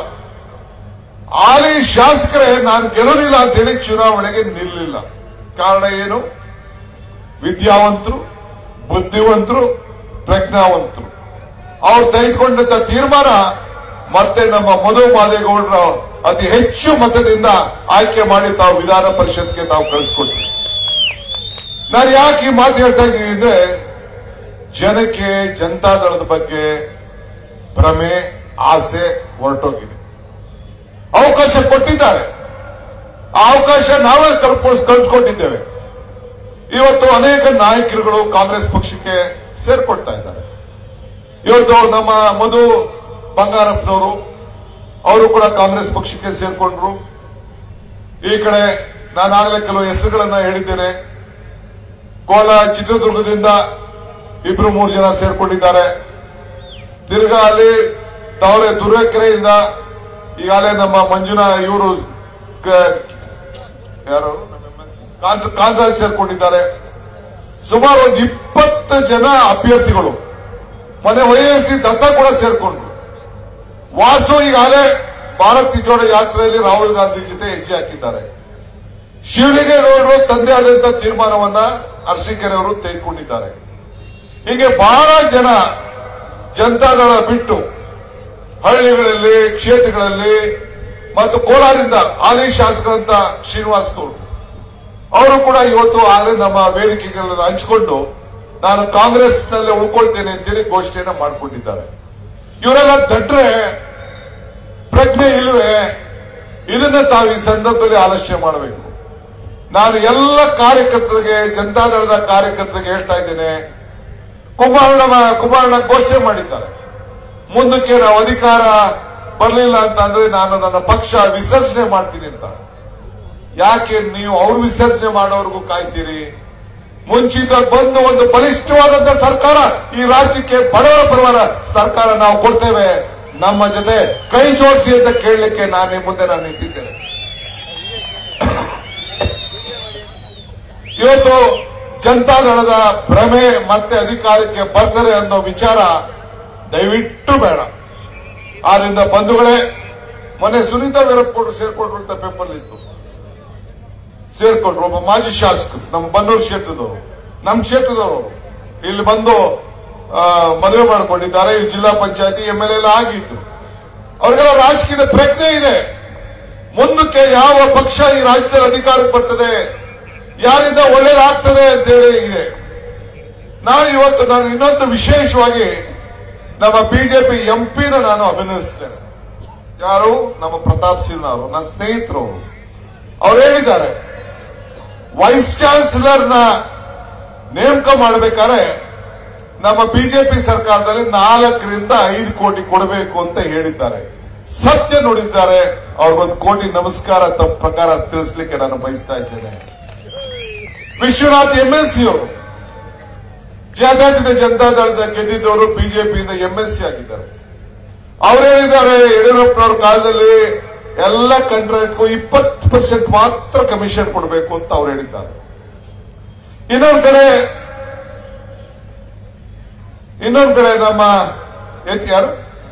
ಹಾಲಿ ಶಾಸಕರೇ ನಾನು ಗೆಲ್ಲೋದಿಲ್ಲ ಅಂತ ಹೇಳಿ ಚುನಾವಣೆಗೆ ನಿಲ್ಲಿಲ್ಲ ಕಾರಣ ಏನು ವಿದ್ಯಾವಂತರು ಬುದ್ಧಿವಂತರು ಪ್ರಜ್ಞಾವಂತರು ಅವ್ರು ತೆಗೆದುಕೊಂಡಂತ ತೀರ್ಮಾನ ಮತ್ತೆ ನಮ್ಮ ಮಧು ಮಾದೇಗೌಡರು ಅತಿ ಹೆಚ್ಚು ಮತದಿಂದ ಆಯ್ಕೆ ಮಾಡಿ ತಾವು ವಿಧಾನ ಪರಿಷತ್ಗೆ ತಾವು ಕಳಿಸ್ಕೊಟ್ರಿ ನಾನು ಯಾಕೆ ಈ ಮಾತು ಹೇಳ್ತಾ ಇದ್ದೀನಿ ಅಂದ್ರೆ ಜನಕ್ಕೆ ಜನತಾದಳದ ಬಗ್ಗೆ ಭ್ರಮೆ ಆಸೆ ಹೊರಟೋಗಿದೆ ಅವಕಾಶ ಕೊಟ್ಟಿದ್ದಾರೆ ಆ ಅವಕಾಶ ನಾವೇ ಕಲ್ಪೋಸ್ ಕಲ್ಸ್ಕೊಟ್ಟಿದ್ದೇವೆ ಇವತ್ತು ಅನೇಕ ನಾಯಕರುಗಳು ಕಾಂಗ್ರೆಸ್ ಪಕ್ಷಕ್ಕೆ ಸೇರ್ಕೊಳ್ತಾ ಇದ್ದಾರೆ ಇವತ್ತು ನಮ್ಮ ಮಧು ಬಂಗಾರಪ್ಪನವರು ಅವರು ಕೂಡ ಕಾಂಗ್ರೆಸ್ ಪಕ್ಷಕ್ಕೆ ಸೇರ್ಕೊಂಡ್ರು ಈ ಕಡೆ ನಾನಾಗಲೇ ಕೆಲವು ಹೆಸರುಗಳನ್ನ ಹೇಳಿದ್ದೇನೆ ಕೋಲಾರ ಚಿತ್ರದುರ್ಗದಿಂದ ಇಬ್ರು ಮೂರು ಜನ ಸೇರ್ಕೊಂಡಿದ್ದಾರೆ ತಿರ್ಗಾ ಅಲ್ಲಿ ತವರೆ ದುರ್ಗಕೆರೆಯಿಂದ ಈಗಾಗಲೇ ನಮ್ಮ ಮಂಜುನಾ ಇವರು ಯಾರು ಕಾಂತ- ಕಾಂತರಾಜ್ ಸೇರ್ಕೊಂಡಿದ್ದಾರೆ ಸುಮಾರು ಒಂದು ಇಪ್ಪತ್ತು ಜನ ಅಭ್ಯರ್ಥಿಗಳು ಮನೆ ವೈಎಸ್ಸಿ ದತ್ತ ಕೂಡ ಸೇರ್ಕೊಂಡ್ರು ವಾಸು ಈಗಾಗಲೇ ಭಾರತ್ ಜೋಡ ಯಾತ್ರೆಯಲ್ಲಿ ರಾಹುಲ್ ಗಾಂಧಿ ಜೊತೆ ಹೆಜ್ಜೆ ಹಾಕಿದ್ದಾರೆ ಶಿವಲಿಂಗೇಗೌಡರು ತಂದೆ ಆದಂತ ತೀರ್ಮಾನವನ್ನ ಅರಸೀಕೆರೆ ಅವರು ತೆಗೆದುಕೊಂಡಿದ್ದಾರೆ ಹೀಗೆ ಬಹಳ ಜನ ಜನತಾದಳ ಬಿಟ್ಟು ಹಳ್ಳಿಗಳಲ್ಲಿ ಕ್ಷೇತ್ರಗಳಲ್ಲಿ ಮತ್ತು ಕೋಲಾರಿಂದ ಹಾಲಿ ಶಾಸಕರಂತ ಶ್ರೀನಿವಾಸ್ ಗೌಡ್ರು ಅವರು ಕೂಡ ಇವತ್ತು ಆದರೆ ನಮ್ಮ ವೇದಿಕೆಗಳನ್ನು ಹಂಚಿಕೊಂಡು ನಾನು ಕಾಂಗ್ರೆಸ್ ನಲ್ಲಿ ಉಳ್ಕೊಳ್ತೇನೆ ಅಂತೇಳಿ ಘೋಷಣೆಯನ್ನ ಮಾಡಿಕೊಂಡಿದ್ದಾರೆ ಇವರೆಲ್ಲ ದಡ್ರೆ ಪ್ರಜ್ಞೆ ಇಲ್ವೇ ಇದನ್ನ ತಾವು ಈ ಸಂದರ್ಭದಲ್ಲಿ ಆಲೋಚನೆ ಮಾಡಬೇಕು ನಾನು ಎಲ್ಲ ಕಾರ್ಯಕರ್ತರಿಗೆ ಜನತಾದಳದ ಕಾರ್ಯಕರ್ತರಿಗೆ ಹೇಳ್ತಾ ಇದ್ದೇನೆ ಕುಮಾರಣ್ಣ ಕುಮಾರಣ್ಣ ಘೋಷಣೆ ಮಾಡಿದ್ದಾರೆ ಮುಂದಕ್ಕೆ ನಾವು ಅಧಿಕಾರ ಬರಲಿಲ್ಲ ಅಂತ ಅಂದ್ರೆ ನಾನು ನನ್ನ ಪಕ್ಷ ವಿಸರ್ಜನೆ ಮಾಡ್ತೀನಿ ಅಂತ ಯಾಕೆ ನೀವು ಅವ್ರು ವಿಸರ್ಜನೆ ಮಾಡೋರ್ಗೂ ಕಾಯ್ತೀರಿ ಮುಂಚಿತ ಬಂದು ಒಂದು ಬಲಿಷ್ಠವಾದಂತ ಸರ್ಕಾರ ಈ ರಾಜ್ಯಕ್ಕೆ ಬಡವರ ಪರವಾದ ಸರ್ಕಾರ ನಾವು ಕೊಡ್ತೇವೆ ನಮ್ಮ ಜೊತೆ ಕೈ ಜೋಡಿಸಿ ಅಂತ ಕೇಳಲಿಕ್ಕೆ ನಾನು ನಿಮ್ಮ ಮುಂದೆ ನಾನು ನಿಂತಿದ್ದೇನೆ ಇವತ್ತು ಜನತಾದಳದ ಭ್ರಮೆ ಮತ್ತೆ ಅಧಿಕಾರಕ್ಕೆ ಬರ್ತಾರೆ ಅನ್ನೋ ವಿಚಾರ ದಯವಿಟ್ಟು ಬೇಡ ಆದ್ರಿಂದ ಬಂಧುಗಳೇ ಮೊನ್ನೆ ಸುನೀತಾ ವೀರಪ್ಪಗೌಡರು ಸೇರ್ಕೊಂಡ್ರು ಅಂತ ಪೇಪರ್ ಇತ್ತು ಸೇರ್ಕೊಂಡ್ರು ಒಬ್ಬ ಮಾಜಿ ಶಾಸಕರು ನಮ್ಮ ಬನ್ನೂರು ಕ್ಷೇತ್ರದವರು ನಮ್ಮ ಕ್ಷೇತ್ರದವರು ಇಲ್ಲಿ ಬಂದು ಆ, ಮದುವೆ ಮಾಡಿಕೊಂಡಿದ್ದಾರೆ ಇಲ್ಲಿ ಜಿಲ್ಲಾ ಪಂಚಾಯತಿ ಎಂ ಎಲ್ ಎಲ್ಲ ಆಗಿತ್ತು ಅವ್ರಿಗೆಲ್ಲ ರಾಜಕೀಯದ ಪ್ರಜ್ಞೆ ಇದೆ ಮುಂದಕ್ಕೆ ಯಾವ ಪಕ್ಷ ಈ ರಾಜ್ಯದಲ್ಲಿ ಅಧಿಕಾರಕ್ಕೆ ಬರ್ತದೆ ಯಾರಿಂದ ಒಳ್ಳೇದಾಗ್ತದೆ ಅಂತೇಳಿ ಇದೆ ನಾನು ಇವತ್ತು ನಾನು ಇನ್ನೊಂದು ವಿಶೇಷವಾಗಿ ನಮ್ಮ ಬಿಜೆಪಿ ಎಂಪಿನ ನಾನು ಅಭಿನಂದಿಸ್ತೇನೆ ಯಾರು ನಮ್ಮ ಪ್ರತಾಪ್ ಸಿಂಗ್ ಅವರು ನನ್ನ ಸ್ನೇಹಿತರು ಅವರು ಅವ್ರು ಹೇಳಿದ್ದಾರೆ ವೈಸ್ ಚಾನ್ಸಲರ್ನ ನೇಮಕ ಮಾಡಬೇಕಾದ್ರೆ ನಮ್ಮ ಬಿಜೆಪಿ ಸರ್ಕಾರದಲ್ಲಿ ನಾಲ್ಕರಿಂದ ಐದು ಕೋಟಿ ಕೊಡಬೇಕು ಅಂತ ಹೇಳಿದ್ದಾರೆ ಸತ್ಯ ನುಡಿದ್ದಾರೆ ಅವ್ರಿಗೊಂದು ಕೋಟಿ ನಮಸ್ಕಾರ ತಮ್ಮ ಪ್ರಕಾರ ತಿಳಿಸ್ಲಿಕ್ಕೆ ನಾನು ಬಯಸ್ತಾ ಇದ್ದೇನೆ ವಿಶ್ವನಾಥ್ ಎಂ ಎಸ್ ಸಿ ಅವರು ಜಾತ್ಯತೀತ ಜನತಾ ದಳದ ಗೆದ್ದಿದ್ದವರು ಬಿಜೆಪಿಯಿಂದ ಎಂ ಎಸ್ ಸಿ ಆಗಿದ್ದಾರೆ ಅವ್ರು ಹೇಳಿದ್ದಾರೆ ಯಡಿಯೂರಪ್ಪನವ್ರ ಕಾಲದಲ್ಲಿ ಎಲ್ಲ ಕಾಂಟ್ರಾಕ್ಟ್ಗೂ ಇಪ್ಪತ್ತು ಪರ್ಸೆಂಟ್ ಮಾತ್ರ ಕಮಿಷನ್ ಕೊಡಬೇಕು ಅಂತ ಅವ್ರು ಹೇಳಿದ್ದಾರೆ ಇನ್ನೊಂದ್ ಕಡೆ ಇನ್ನೊಂದ್ ಕಡೆ ನಮ್ಮ ಎತ್ ಯಾರು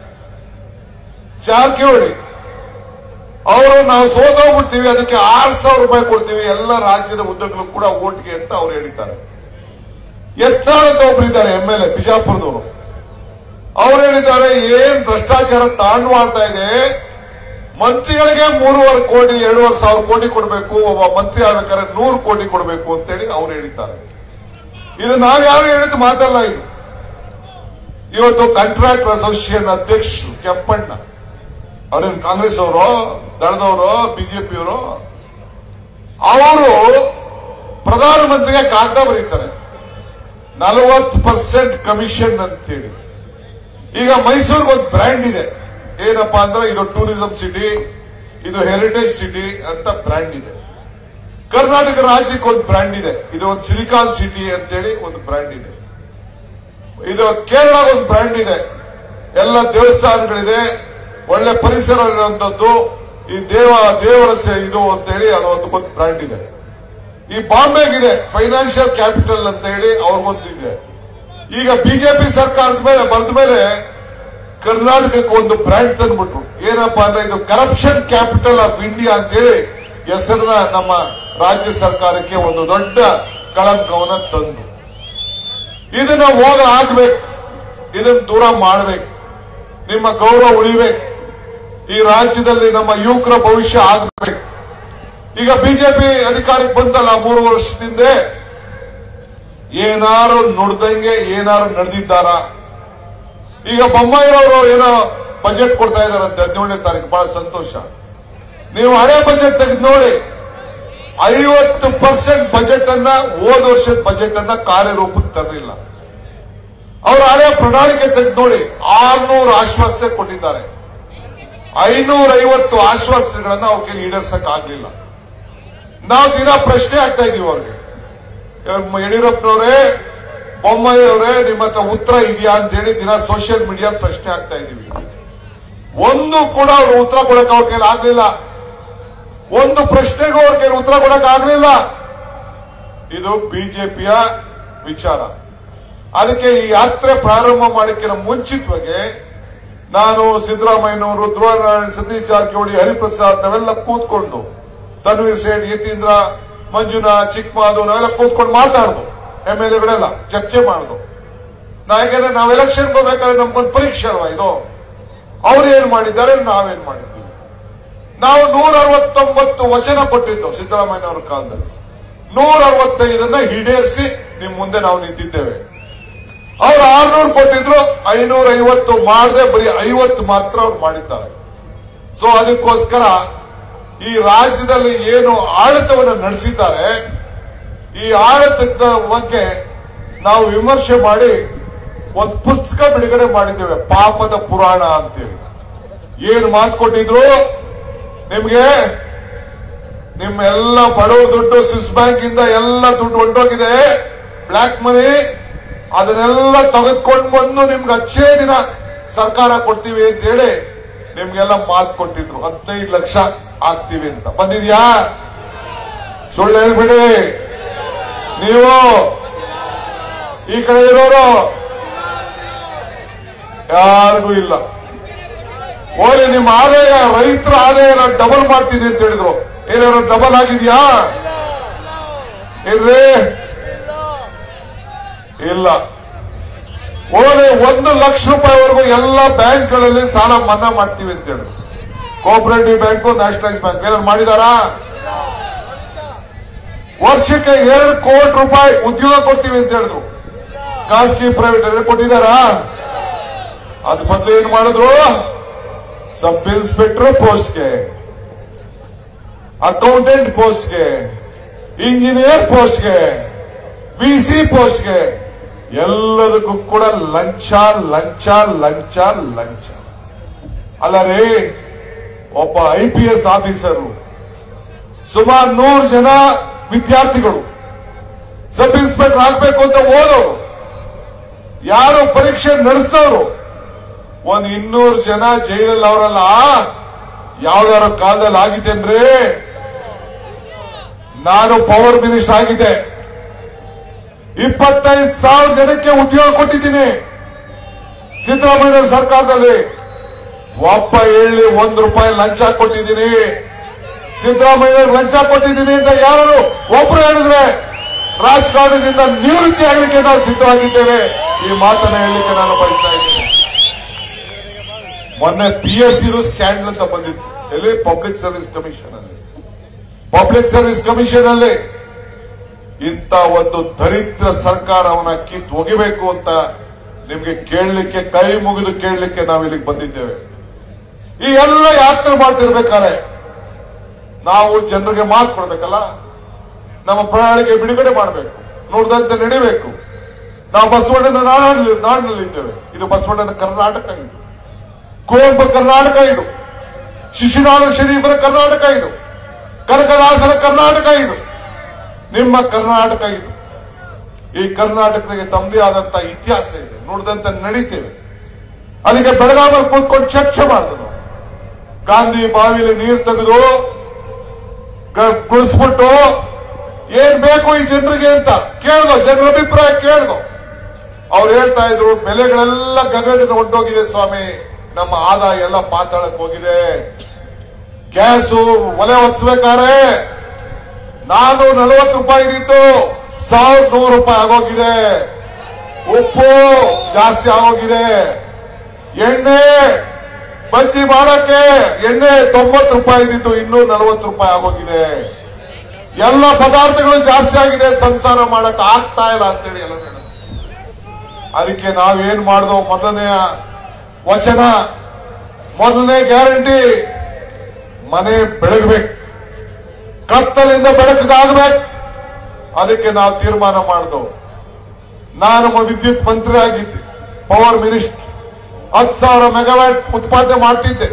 ಜಾರಕಿಹೊಳಿ ಅವರು ನಾವು ಸೋತೋಗ್ಬಿಡ್ತೀವಿ ಅದಕ್ಕೆ ಆರ್ ಸಾವಿರ ರೂಪಾಯಿ ಕೊಡ್ತೀವಿ ಎಲ್ಲ ರಾಜ್ಯದ ಉದ್ಯೋಗಗಳು ಕೂಡ ಓಟ್ಗೆ ಅಂತ ಅವ್ರು ಹೇಳಿದ್ದಾರೆ ಯತ್ನಾಳ್ ಅಂತ ಒಬ್ರು ಇದ್ದಾರೆ ಎಂ ಎಲ್ ಎ ಬಿಜಾಪುರದವರು ಅವ್ರು ಹೇಳಿದ್ದಾರೆ ಏನ್ ಭ್ರಷ್ಟಾಚಾರ ತಾಂಡವಾಡ್ತಾ ಇದೆ ಮಂತ್ರಿಗಳಿಗೆ ಮೂರುವರೆ ಕೋಟಿ ಎರಡೂವರೆ ಸಾವಿರ ಕೋಟಿ ಕೊಡಬೇಕು ಒಬ್ಬ ಮಂತ್ರಿ ಆಗ್ಬೇಕಾದ್ರೆ ನೂರು ಕೋಟಿ ಕೊಡಬೇಕು ಅಂತೇಳಿ ಅವ್ರು ಹೇಳಿದ್ದಾರೆ ಇದು ನಾವ್ಯಾರು ಹೇಳಿದ್ದು ಮಾತಲ್ಲ ಇದು ಇವತ್ತು ಕಾಂಟ್ರಾಕ್ಟರ್ ಅಸೋಸಿಯೇಷನ್ ಅಧ್ಯಕ್ಷರು ಕೆಂಪಣ್ಣ ಅವ್ರೇನು ಕಾಂಗ್ರೆಸ್ ಅವರು ದಳದವರು ಬಿಜೆಪಿಯವರು ಅವರು ಪ್ರಧಾನಮಂತ್ರಿಗೆ ಕಾಗದ ಬರೀತಾರೆ ನಲವತ್ತು ಪರ್ಸೆಂಟ್ ಕಮಿಷನ್ ಅಂತೇಳಿ ಈಗ ಮೈಸೂರಿಗೆ ಒಂದು ಬ್ರ್ಯಾಂಡ್ ಇದೆ ಏನಪ್ಪಾ ಅಂದ್ರೆ ಇದು ಟೂರಿಸಂ ಸಿಟಿ ಇದು ಹೆರಿಟೇಜ್ ಸಿಟಿ ಅಂತ ಬ್ರ್ಯಾಂಡ್ ಇದೆ ಕರ್ನಾಟಕ ರಾಜ್ಯಕ್ಕೆ ಒಂದು ಬ್ರ್ಯಾಂಡ್ ಇದೆ ಇದು ಒಂದು ಸಿಲಿಕಾನ್ ಸಿಟಿ ಅಂತೇಳಿ ಒಂದು ಬ್ರ್ಯಾಂಡ್ ಇದೆ ಇದು ಕೇರಳ ಒಂದು ಬ್ರ್ಯಾಂಡ್ ಇದೆ ಎಲ್ಲ ದೇವಸ್ಥಾನಗಳಿದೆ ಒಳ್ಳೆ ಪರಿಸರ ಇರುವಂತದ್ದು ಈ ದೇವ ದೇವರ ಸೆ- ಇದು ಅಂತೇಳಿ ಅದು ಒಂದು ಒಂದು ಬ್ರ್ಯಾಂಡ್ ಇದೆ ಈ ಬಾಂಬೆಗಿದೆ ಫೈನಾನ್ಷಿಯಲ್ ಕ್ಯಾಪಿಟಲ್ ಅಂತ ಹೇಳಿ ಅವ್ರಿಗೊಂದಿದೆ ಈಗ ಬಿಜೆಪಿ ಸರ್ಕಾರದ ಮೇಲೆ ಬಂದ ಮೇಲೆ ಕರ್ನಾಟಕಕ್ಕೆ ಒಂದು ಬ್ರ್ಯಾಂಡ್ ತಂದ್ಬಿಟ್ರು ಏನಪ್ಪಾ ಅಂದ್ರೆ ಇದು ಕರಪ್ಷನ್ ಕ್ಯಾಪಿಟಲ್ ಆಫ್ ಇಂಡಿಯಾ ಅಂತೇಳಿ ಹೆಸರನ್ನ ನಮ್ಮ ರಾಜ್ಯ ಸರ್ಕಾರಕ್ಕೆ ಒಂದು ದೊಡ್ಡ ಕಳಂಕವನ್ನ ತಂದು ಇದನ್ನ ಹೋಗ ಆಗ್ಬೇಕು ಇದನ್ನ ದೂರ ಮಾಡ್ಬೇಕು ನಿಮ್ಮ ಗೌರವ ಉಳಿಬೇಕು ಈ ರಾಜ್ಯದಲ್ಲಿ ನಮ್ಮ ಯುವಕರ ಭವಿಷ್ಯ ಆಗ್ಬೇಕು ಈಗ ಬಿಜೆಪಿ ಅಧಿಕಾರಕ್ಕೆ ಬಂತಲ್ಲ ಮೂರು ವರ್ಷದಿಂದ ಏನಾರು ನುಡ್ದಂಗೆ ಏನಾರು ನಡೆದಿದ್ದಾರ ಈಗ ಬೊಮ್ಮಾಯಿರವರು ಏನೋ ಬಜೆಟ್ ಕೊಡ್ತಾ ಇದಾರಂತೆ ಹದಿನೇಳನೇ ತಾರೀಕು ಬಹಳ ಸಂತೋಷ ನೀವು ಹಳೆ ಬಜೆಟ್ ತೆಗೆದು ನೋಡಿ ಐವತ್ತು ಪರ್ಸೆಂಟ್ ಬಜೆಟ್ ಅನ್ನ ಹೋದ ವರ್ಷದ ಬಜೆಟ್ ಅನ್ನ ಕಾರ್ಯರೂಪಕ್ಕೆ ತರಲಿಲ್ಲ ಅವರ ಹಳೆ ಪ್ರಣಾಳಿಕೆ ತೆಗೆದು ನೋಡಿ ಆರ್ನೂರು ಆಶ್ವಾಸನೆ ಕೊಟ್ಟಿದ್ದಾರೆ ಐನೂರ ಐವತ್ತು ಆಶ್ವಾಸನೆಗಳನ್ನ ಅವ್ರಿಗೆ ಈಡೇರ್ಸಕ್ ಆಗ್ಲಿಲ್ಲ ನಾವು ದಿನ ಪ್ರಶ್ನೆ ಆಗ್ತಾ ಇದೀವಿ ಅವ್ರಿಗೆ ಇವಾಗ ಯಡಿಯೂರಪ್ಪನವರೇ ಬೊಮ್ಮಾಯಿ ಅವರೇ ನಿಮ್ಮ ಹತ್ರ ಉತ್ತರ ಇದೆಯಾ ಅಂತ ಹೇಳಿ ದಿನ ಸೋಷಿಯಲ್ ಮೀಡಿಯಾ ಪ್ರಶ್ನೆ ಆಗ್ತಾ ಇದೀವಿ ಒಂದು ಕೂಡ ಅವರು ಉತ್ತರ ಕೊಡಕ್ ಅವ್ರ ಕೈಲಿ ಆಗ್ಲಿಲ್ಲ ಒಂದು ಪ್ರಶ್ನೆಗೂ ಅವ್ರ ಕೈಲಿ ಉತ್ತರ ಕೊಡಕ್ ಆಗ್ಲಿಲ್ಲ ಇದು ಬಿಜೆಪಿಯ ವಿಚಾರ ಅದಕ್ಕೆ ಈ ಯಾತ್ರೆ ಪ್ರಾರಂಭ ಮಾಡಕ್ಕಿಂತ ಮುಂಚಿತವಾಗಿ ನಾನು ಸಿದ್ದರಾಮಯ್ಯನವರು ಧ್ರುವನಾರಾಯಣ ಸತೀಶ್ ಜಾರಕಿಹೊಳಿ ಹರಿಪ್ರಸಾದ್ ನಾವೆಲ್ಲ ಕೂತ್ಕೊಂಡು ತನ್ವೀರ್ ಸೇಠ್ ಯತೀಂದ್ರ ಮಂಜುನಾ ಚಿಕ್ಕಮಾದು ನಾವೆಲ್ಲ ಕೂತ್ಕೊಂಡು ಮಾತಾಡ್ದು ಎಂ ಎಲ್ ಎಗಳೆಲ್ಲ ಚರ್ಚೆ ಮಾಡ್ದು ನಾ ಯಾಕಂದ್ರೆ ನಾವು ಎಲೆಕ್ಷನ್ ಹೋಗ್ಬೇಕಾದ್ರೆ ನಮ್ಗೊಂದು ಪರೀಕ್ಷೆ ಅಲ್ವಾ ಇದು ಅವ್ರು ಏನ್ ಮಾಡಿದ್ದಾರೆ ನಾವೇನ್ ಮಾಡಿದ್ದೀವಿ ನಾವು ನೂರ ಅರವತ್ತೊಂಬತ್ತು ವಚನ ಕೊಟ್ಟಿದ್ದು ಸಿದ್ದರಾಮಯ್ಯನವರ ಕಾಲದಲ್ಲಿ ನೂರ ಅರವತ್ತೈದನ್ನ ಈಡೇರಿಸಿ ನಿಮ್ ಮುಂದೆ ನಾವು ನಿಂತಿದ್ದೇವೆ ಅವ್ರು ಆರ್ನೂರು ಕೊಟ್ಟಿದ್ರು ಐನೂರ ಐವತ್ತು ಮಾಡದೆ ಬರೀ ಐವತ್ತು ಮಾತ್ರ ಅವ್ರು ಮಾಡಿದ್ದಾರೆ ಸೊ ಅದಕ್ಕೋಸ್ಕರ ಈ ರಾಜ್ಯದಲ್ಲಿ ಏನು ಆಡಳಿತವನ್ನು ನಡೆಸಿದ್ದಾರೆ ಈ ಆಡಳಿತದ ಬಗ್ಗೆ ನಾವು ವಿಮರ್ಶೆ ಮಾಡಿ ಒಂದು ಪುಸ್ತಕ ಬಿಡುಗಡೆ ಮಾಡಿದ್ದೇವೆ ಪಾಪದ ಪುರಾಣ ಅಂತೇಳಿ ಏನು ಮಾತು ಕೊಟ್ಟಿದ್ರು ನಿಮ್ಗೆ ನಿಮ್ಮ ಎಲ್ಲ ಬಡವ ದುಡ್ಡು ಸ್ವಿಸ್ ಬ್ಯಾಂಕ್ ಇಂದ ಎಲ್ಲ ದುಡ್ಡು ಹೊಂಟೋಗಿದೆ ಬ್ಲಾಕ್ ಮನಿ ಅದನ್ನೆಲ್ಲ ತೆಗೆದುಕೊಂಡು ಬಂದು ನಿಮ್ಗೆ ಅಚ್ಚೇ ದಿನ ಸರ್ಕಾರ ಕೊಡ್ತೀವಿ ಅಂತ ಹೇಳಿ ನಿಮ್ಗೆಲ್ಲ ಮಾತು ಕೊಟ್ಟಿದ್ರು ಹದಿನೈದು ಲಕ್ಷ ಆಗ್ತೀವಿ ಅಂತ ಬಂದಿದ್ಯಾ ಸುಳ್ಳು ಹೇಳ್ಬಿಡಿ ನೀವು ಈ ಕಡೆ ಇರೋರು ಯಾರಿಗೂ ಇಲ್ಲ ಓಲಿ ನಿಮ್ಮ ಆದಾಯ ರೈತರ ಆದಾಯ ಡಬಲ್ ಮಾಡ್ತೀನಿ ಅಂತ ಹೇಳಿದ್ರು ಏನಾದ್ರು ಡಬಲ್ ಆಗಿದ್ಯಾ ಇಲ್ರಿ ಇಲ್ಲ ಓಲೆ ಒಂದು ಲಕ್ಷ ರೂಪಾಯಿವರೆಗೂ ಎಲ್ಲ ಬ್ಯಾಂಕ್ಗಳಲ್ಲಿ ಸಾಲ ಮನ್ನಾ ಮಾಡ್ತೀವಿ ಅಂತ ಹೇಳಿ ಕೋಪರೇಟಿವ್ ಬ್ಯಾಂಕು ನ್ಯಾಷನಲೈಸ್ ಬ್ಯಾಂಕ್ ಏನಾದ್ರು ಮಾಡಿದಾರಾ ವರ್ಷಕ್ಕೆ ಎರಡು ಕೋಟಿ ರೂಪಾಯಿ ಉದ್ಯೋಗ ಕೊಡ್ತೀವಿ ಅಂತ ಹೇಳಿದ್ರು ಖಾಸಗಿ ಪ್ರೈವೇಟ್ ಎಲ್ಲ ಕೊಟ್ಟಿದಾರಾ ಅದ್ ಬದಲು ಏನ್ ಮಾಡಿದ್ರು ಸಬ್ ಇನ್ಸ್ಪೆಕ್ಟರ್ ಪೋಸ್ಟ್ಗೆ ಅಕೌಂಟೆಂಟ್ ಪೋಸ್ಟ್ಗೆ ಇಂಜಿನಿಯರ್ ಪೋಸ್ಟ್ಗೆ ವಿ ಸಿ ಪೋಸ್ಟ್ಗೆ ಎಲ್ಲದಕ್ಕೂ ಕೂಡ ಲಂಚ ಲಂಚ ಲಂಚ ಲಂಚ ಅಲ್ಲ ರೀ ಒಬ್ಬ ಐ ಪಿ ಎಸ್ ಆಫೀಸರು ಸುಮಾರು ನೂರು ಜನ ವಿದ್ಯಾರ್ಥಿಗಳು ಸಬ್ ಇನ್ಸ್ಪೆಕ್ಟರ್ ಆಗ್ಬೇಕು ಅಂತ ಓದೋರು ಯಾರು ಪರೀಕ್ಷೆ ನಡೆಸೋರು ಒಂದ್ ಇನ್ನೂರು ಜನ ಜೈಲಲ್ಲಿ ಅವರಲ್ಲ ಯಾವ್ದಾರ ಕಾಲದಲ್ಲಿ ಆಗಿದ್ದೇನ್ರಿ ನಾನು ಪವರ್ ಮಿನಿಸ್ಟರ್ ಆಗಿದ್ದೆ ಇಪ್ಪತ್ತೈದು ಸಾವಿರ ಜನಕ್ಕೆ ಉದ್ಯೋಗ ಕೊಟ್ಟಿದ್ದೀನಿ ಸಿದ್ದರಾಮಯ್ಯ ಸರ್ಕಾರದಲ್ಲಿ ಒಬ್ಬ ಹೇಳಿ ಒಂದ್ ರೂಪಾಯಿ ಲಂಚ ಕೊಟ್ಟಿದ್ದೀನಿ ಸಿದ್ದರಾಮಯ್ಯ ಲಂಚ ಕೊಟ್ಟಿದ್ದೀನಿ ಅಂತ ಯಾರು ಒಬ್ರು ಹೇಳಿದ್ರೆ ರಾಜಕಾರಣದಿಂದ ನಿವೃತ್ತಿ ಆಗಲಿಕ್ಕೆ ನಾವು ಸಿದ್ಧವಾಗಿದ್ದೇವೆ ಈ ಮಾತನ್ನ ಹೇಳಲಿಕ್ಕೆ ನಾನು ಬಯಸ್ತಾ ಇದ್ದೇನೆ ಮೊನ್ನೆ ಪಿ ಎಸ್ ಸಿ ಸ್ಕ್ಯಾಂಡಲ್ ಅಂತ ಬಂದಿತ್ತು ಎಲ್ಲಿ ಪಬ್ಲಿಕ್ ಸರ್ವಿಸ್ ಕಮಿಷನ್ ಅಲ್ಲಿ ಪಬ್ಲಿಕ್ ಸರ್ವಿಸ್ ಕಮಿಷನ್ ಅಲ್ಲಿ ಇಂಥ ಒಂದು ದರಿದ್ರ ಸರ್ಕಾರವನ್ನ ಕಿತ್ ಒಗಿಬೇಕು ಅಂತ ನಿಮ್ಗೆ ಕೇಳಲಿಕ್ಕೆ ಕೈ ಮುಗಿದು ಕೇಳಲಿಕ್ಕೆ ನಾವು ಇಲ್ಲಿಗೆ ಬಂದಿದ್ದೇವೆ ಈ ಎಲ್ಲ ಯಾತ್ರೆ ಮಾಡ್ತಿರ್ಬೇಕಾದ್ರೆ ನಾವು ಜನರಿಗೆ ಮಾತು ಕೊಡ್ಬೇಕಲ್ಲ ನಮ್ಮ ಪ್ರಣಾಳಿಕೆ ಬಿಡುಗಡೆ ಮಾಡಬೇಕು ನೋಡಿದಂತೆ ನಡಿಬೇಕು ನಾವು ಬಸವಣ್ಣನ ನಾಡಿನಲ್ಲಿ ನಾಡಿನಲ್ಲಿದ್ದೇವೆ ಇದು ಬಸವಣ್ಣನ ಕರ್ನಾಟಕ ಇದು ಕುವೆಂಪು ಕರ್ನಾಟಕ ಇದು ಶಿಶುನಾಳ ಶರೀಫರ ಕರ್ನಾಟಕ ಇದು ಕನಕದಾಸರ ಕರ್ನಾಟಕ ಇದು ನಿಮ್ಮ ಕರ್ನಾಟಕ ಇದು ಈ ಕರ್ನಾಟಕಕ್ಕೆ ತಮ್ಮದೇ ಆದಂತ ಇತಿಹಾಸ ಇದೆ ನೋಡಿದಂತೆ ನಡೀತೇವೆ ಅದಕ್ಕೆ ಬೆಳಗಾವಲ್ಲಿ ಕೂತ್ಕೊಂಡು ಚರ್ಚೆ ಮಾಡಿದ್ರು ನಾವು ಗಾಂಧಿ ಬಾವಿಲಿ ನೀರು ತೆಗೆದು ಗ- ಕುಳಿಸ್ಬಿಟ್ಟು ಏನ್ ಬೇಕು ಈ ಜನರಿಗೆ ಅಂತ ಕೇಳ್ದೋ ಜನರ ಅಭಿಪ್ರಾಯ ಕೇಳ್ದೋ ಅವ್ರು ಹೇಳ್ತಾ ಇದ್ರು ಬೆಲೆಗಳೆಲ್ಲ ಗಗನದಿಂದ ಹೊಂಟೋಗಿದೆ ಸ್ವಾಮಿ ನಮ್ಮ ಆದಾಯ ಎಲ್ಲ ಪಾತಾಳಕ್ಕೆ ಹೋಗಿದೆ ಗ್ಯಾಸು ಒಲೆ ಹೊತ್ಸ್ಬೇಕಾದ್ರೆ ನಾನು ನಲವತ್ತು ರೂಪಾಯಿ ಇದ್ದಿದ್ದು ಸಾವಿರದ ನೂರು ರೂಪಾಯಿ ಆಗೋಗಿದೆ ಉಪ್ಪು ಜಾಸ್ತಿ ಆಗೋಗಿದೆ ಎಣ್ಣೆ ಬಜ್ಜಿ ಮಾಡಕ್ಕೆ ಎಣ್ಣೆ ತೊಂಬತ್ತು ರೂಪಾಯಿ ಇದ್ದಿದ್ದು ಇನ್ನೂರ ನಲವತ್ತು ರೂಪಾಯಿ ಆಗೋಗಿದೆ ಎಲ್ಲ ಪದಾರ್ಥಗಳು ಜಾಸ್ತಿ ಆಗಿದೆ ಸಂಸಾರ ಮಾಡಕ್ ಆಗ್ತಾ ಇಲ್ಲ ಅಂತೇಳಿ ಎಲ್ಲ ಹೇಳಿದ್ರು ಅದಕ್ಕೆ ನಾವೇನ್ ಮಾಡ್ದೋ ಮೊದಲನೆಯ ವಚನ ಮೊದಲನೇ ಗ್ಯಾರಂಟಿ ಮನೆ ಬೆಳಗ್ಬೇಕು ಕತ್ತಲಿಂದ ಬೆಳಕಿಗಾಗ್ಬೇಕು ಅದಕ್ಕೆ ನಾವು ತೀರ್ಮಾನ ಮಾಡ್ದೋ ನಾನು ಮ- ವಿದ್ಯುತ್ ಮಂತ್ರಿ ಆಗಿದ್ದೆ ಪವರ್ ಮಿನಿಸ್ಟರ್ ಹತ್ತು ಸಾವಿರ ಮೆಗಾವ್ಯಾಟ್ ಉತ್ಪಾದನೆ ಮಾಡ್ತಿದ್ದೆ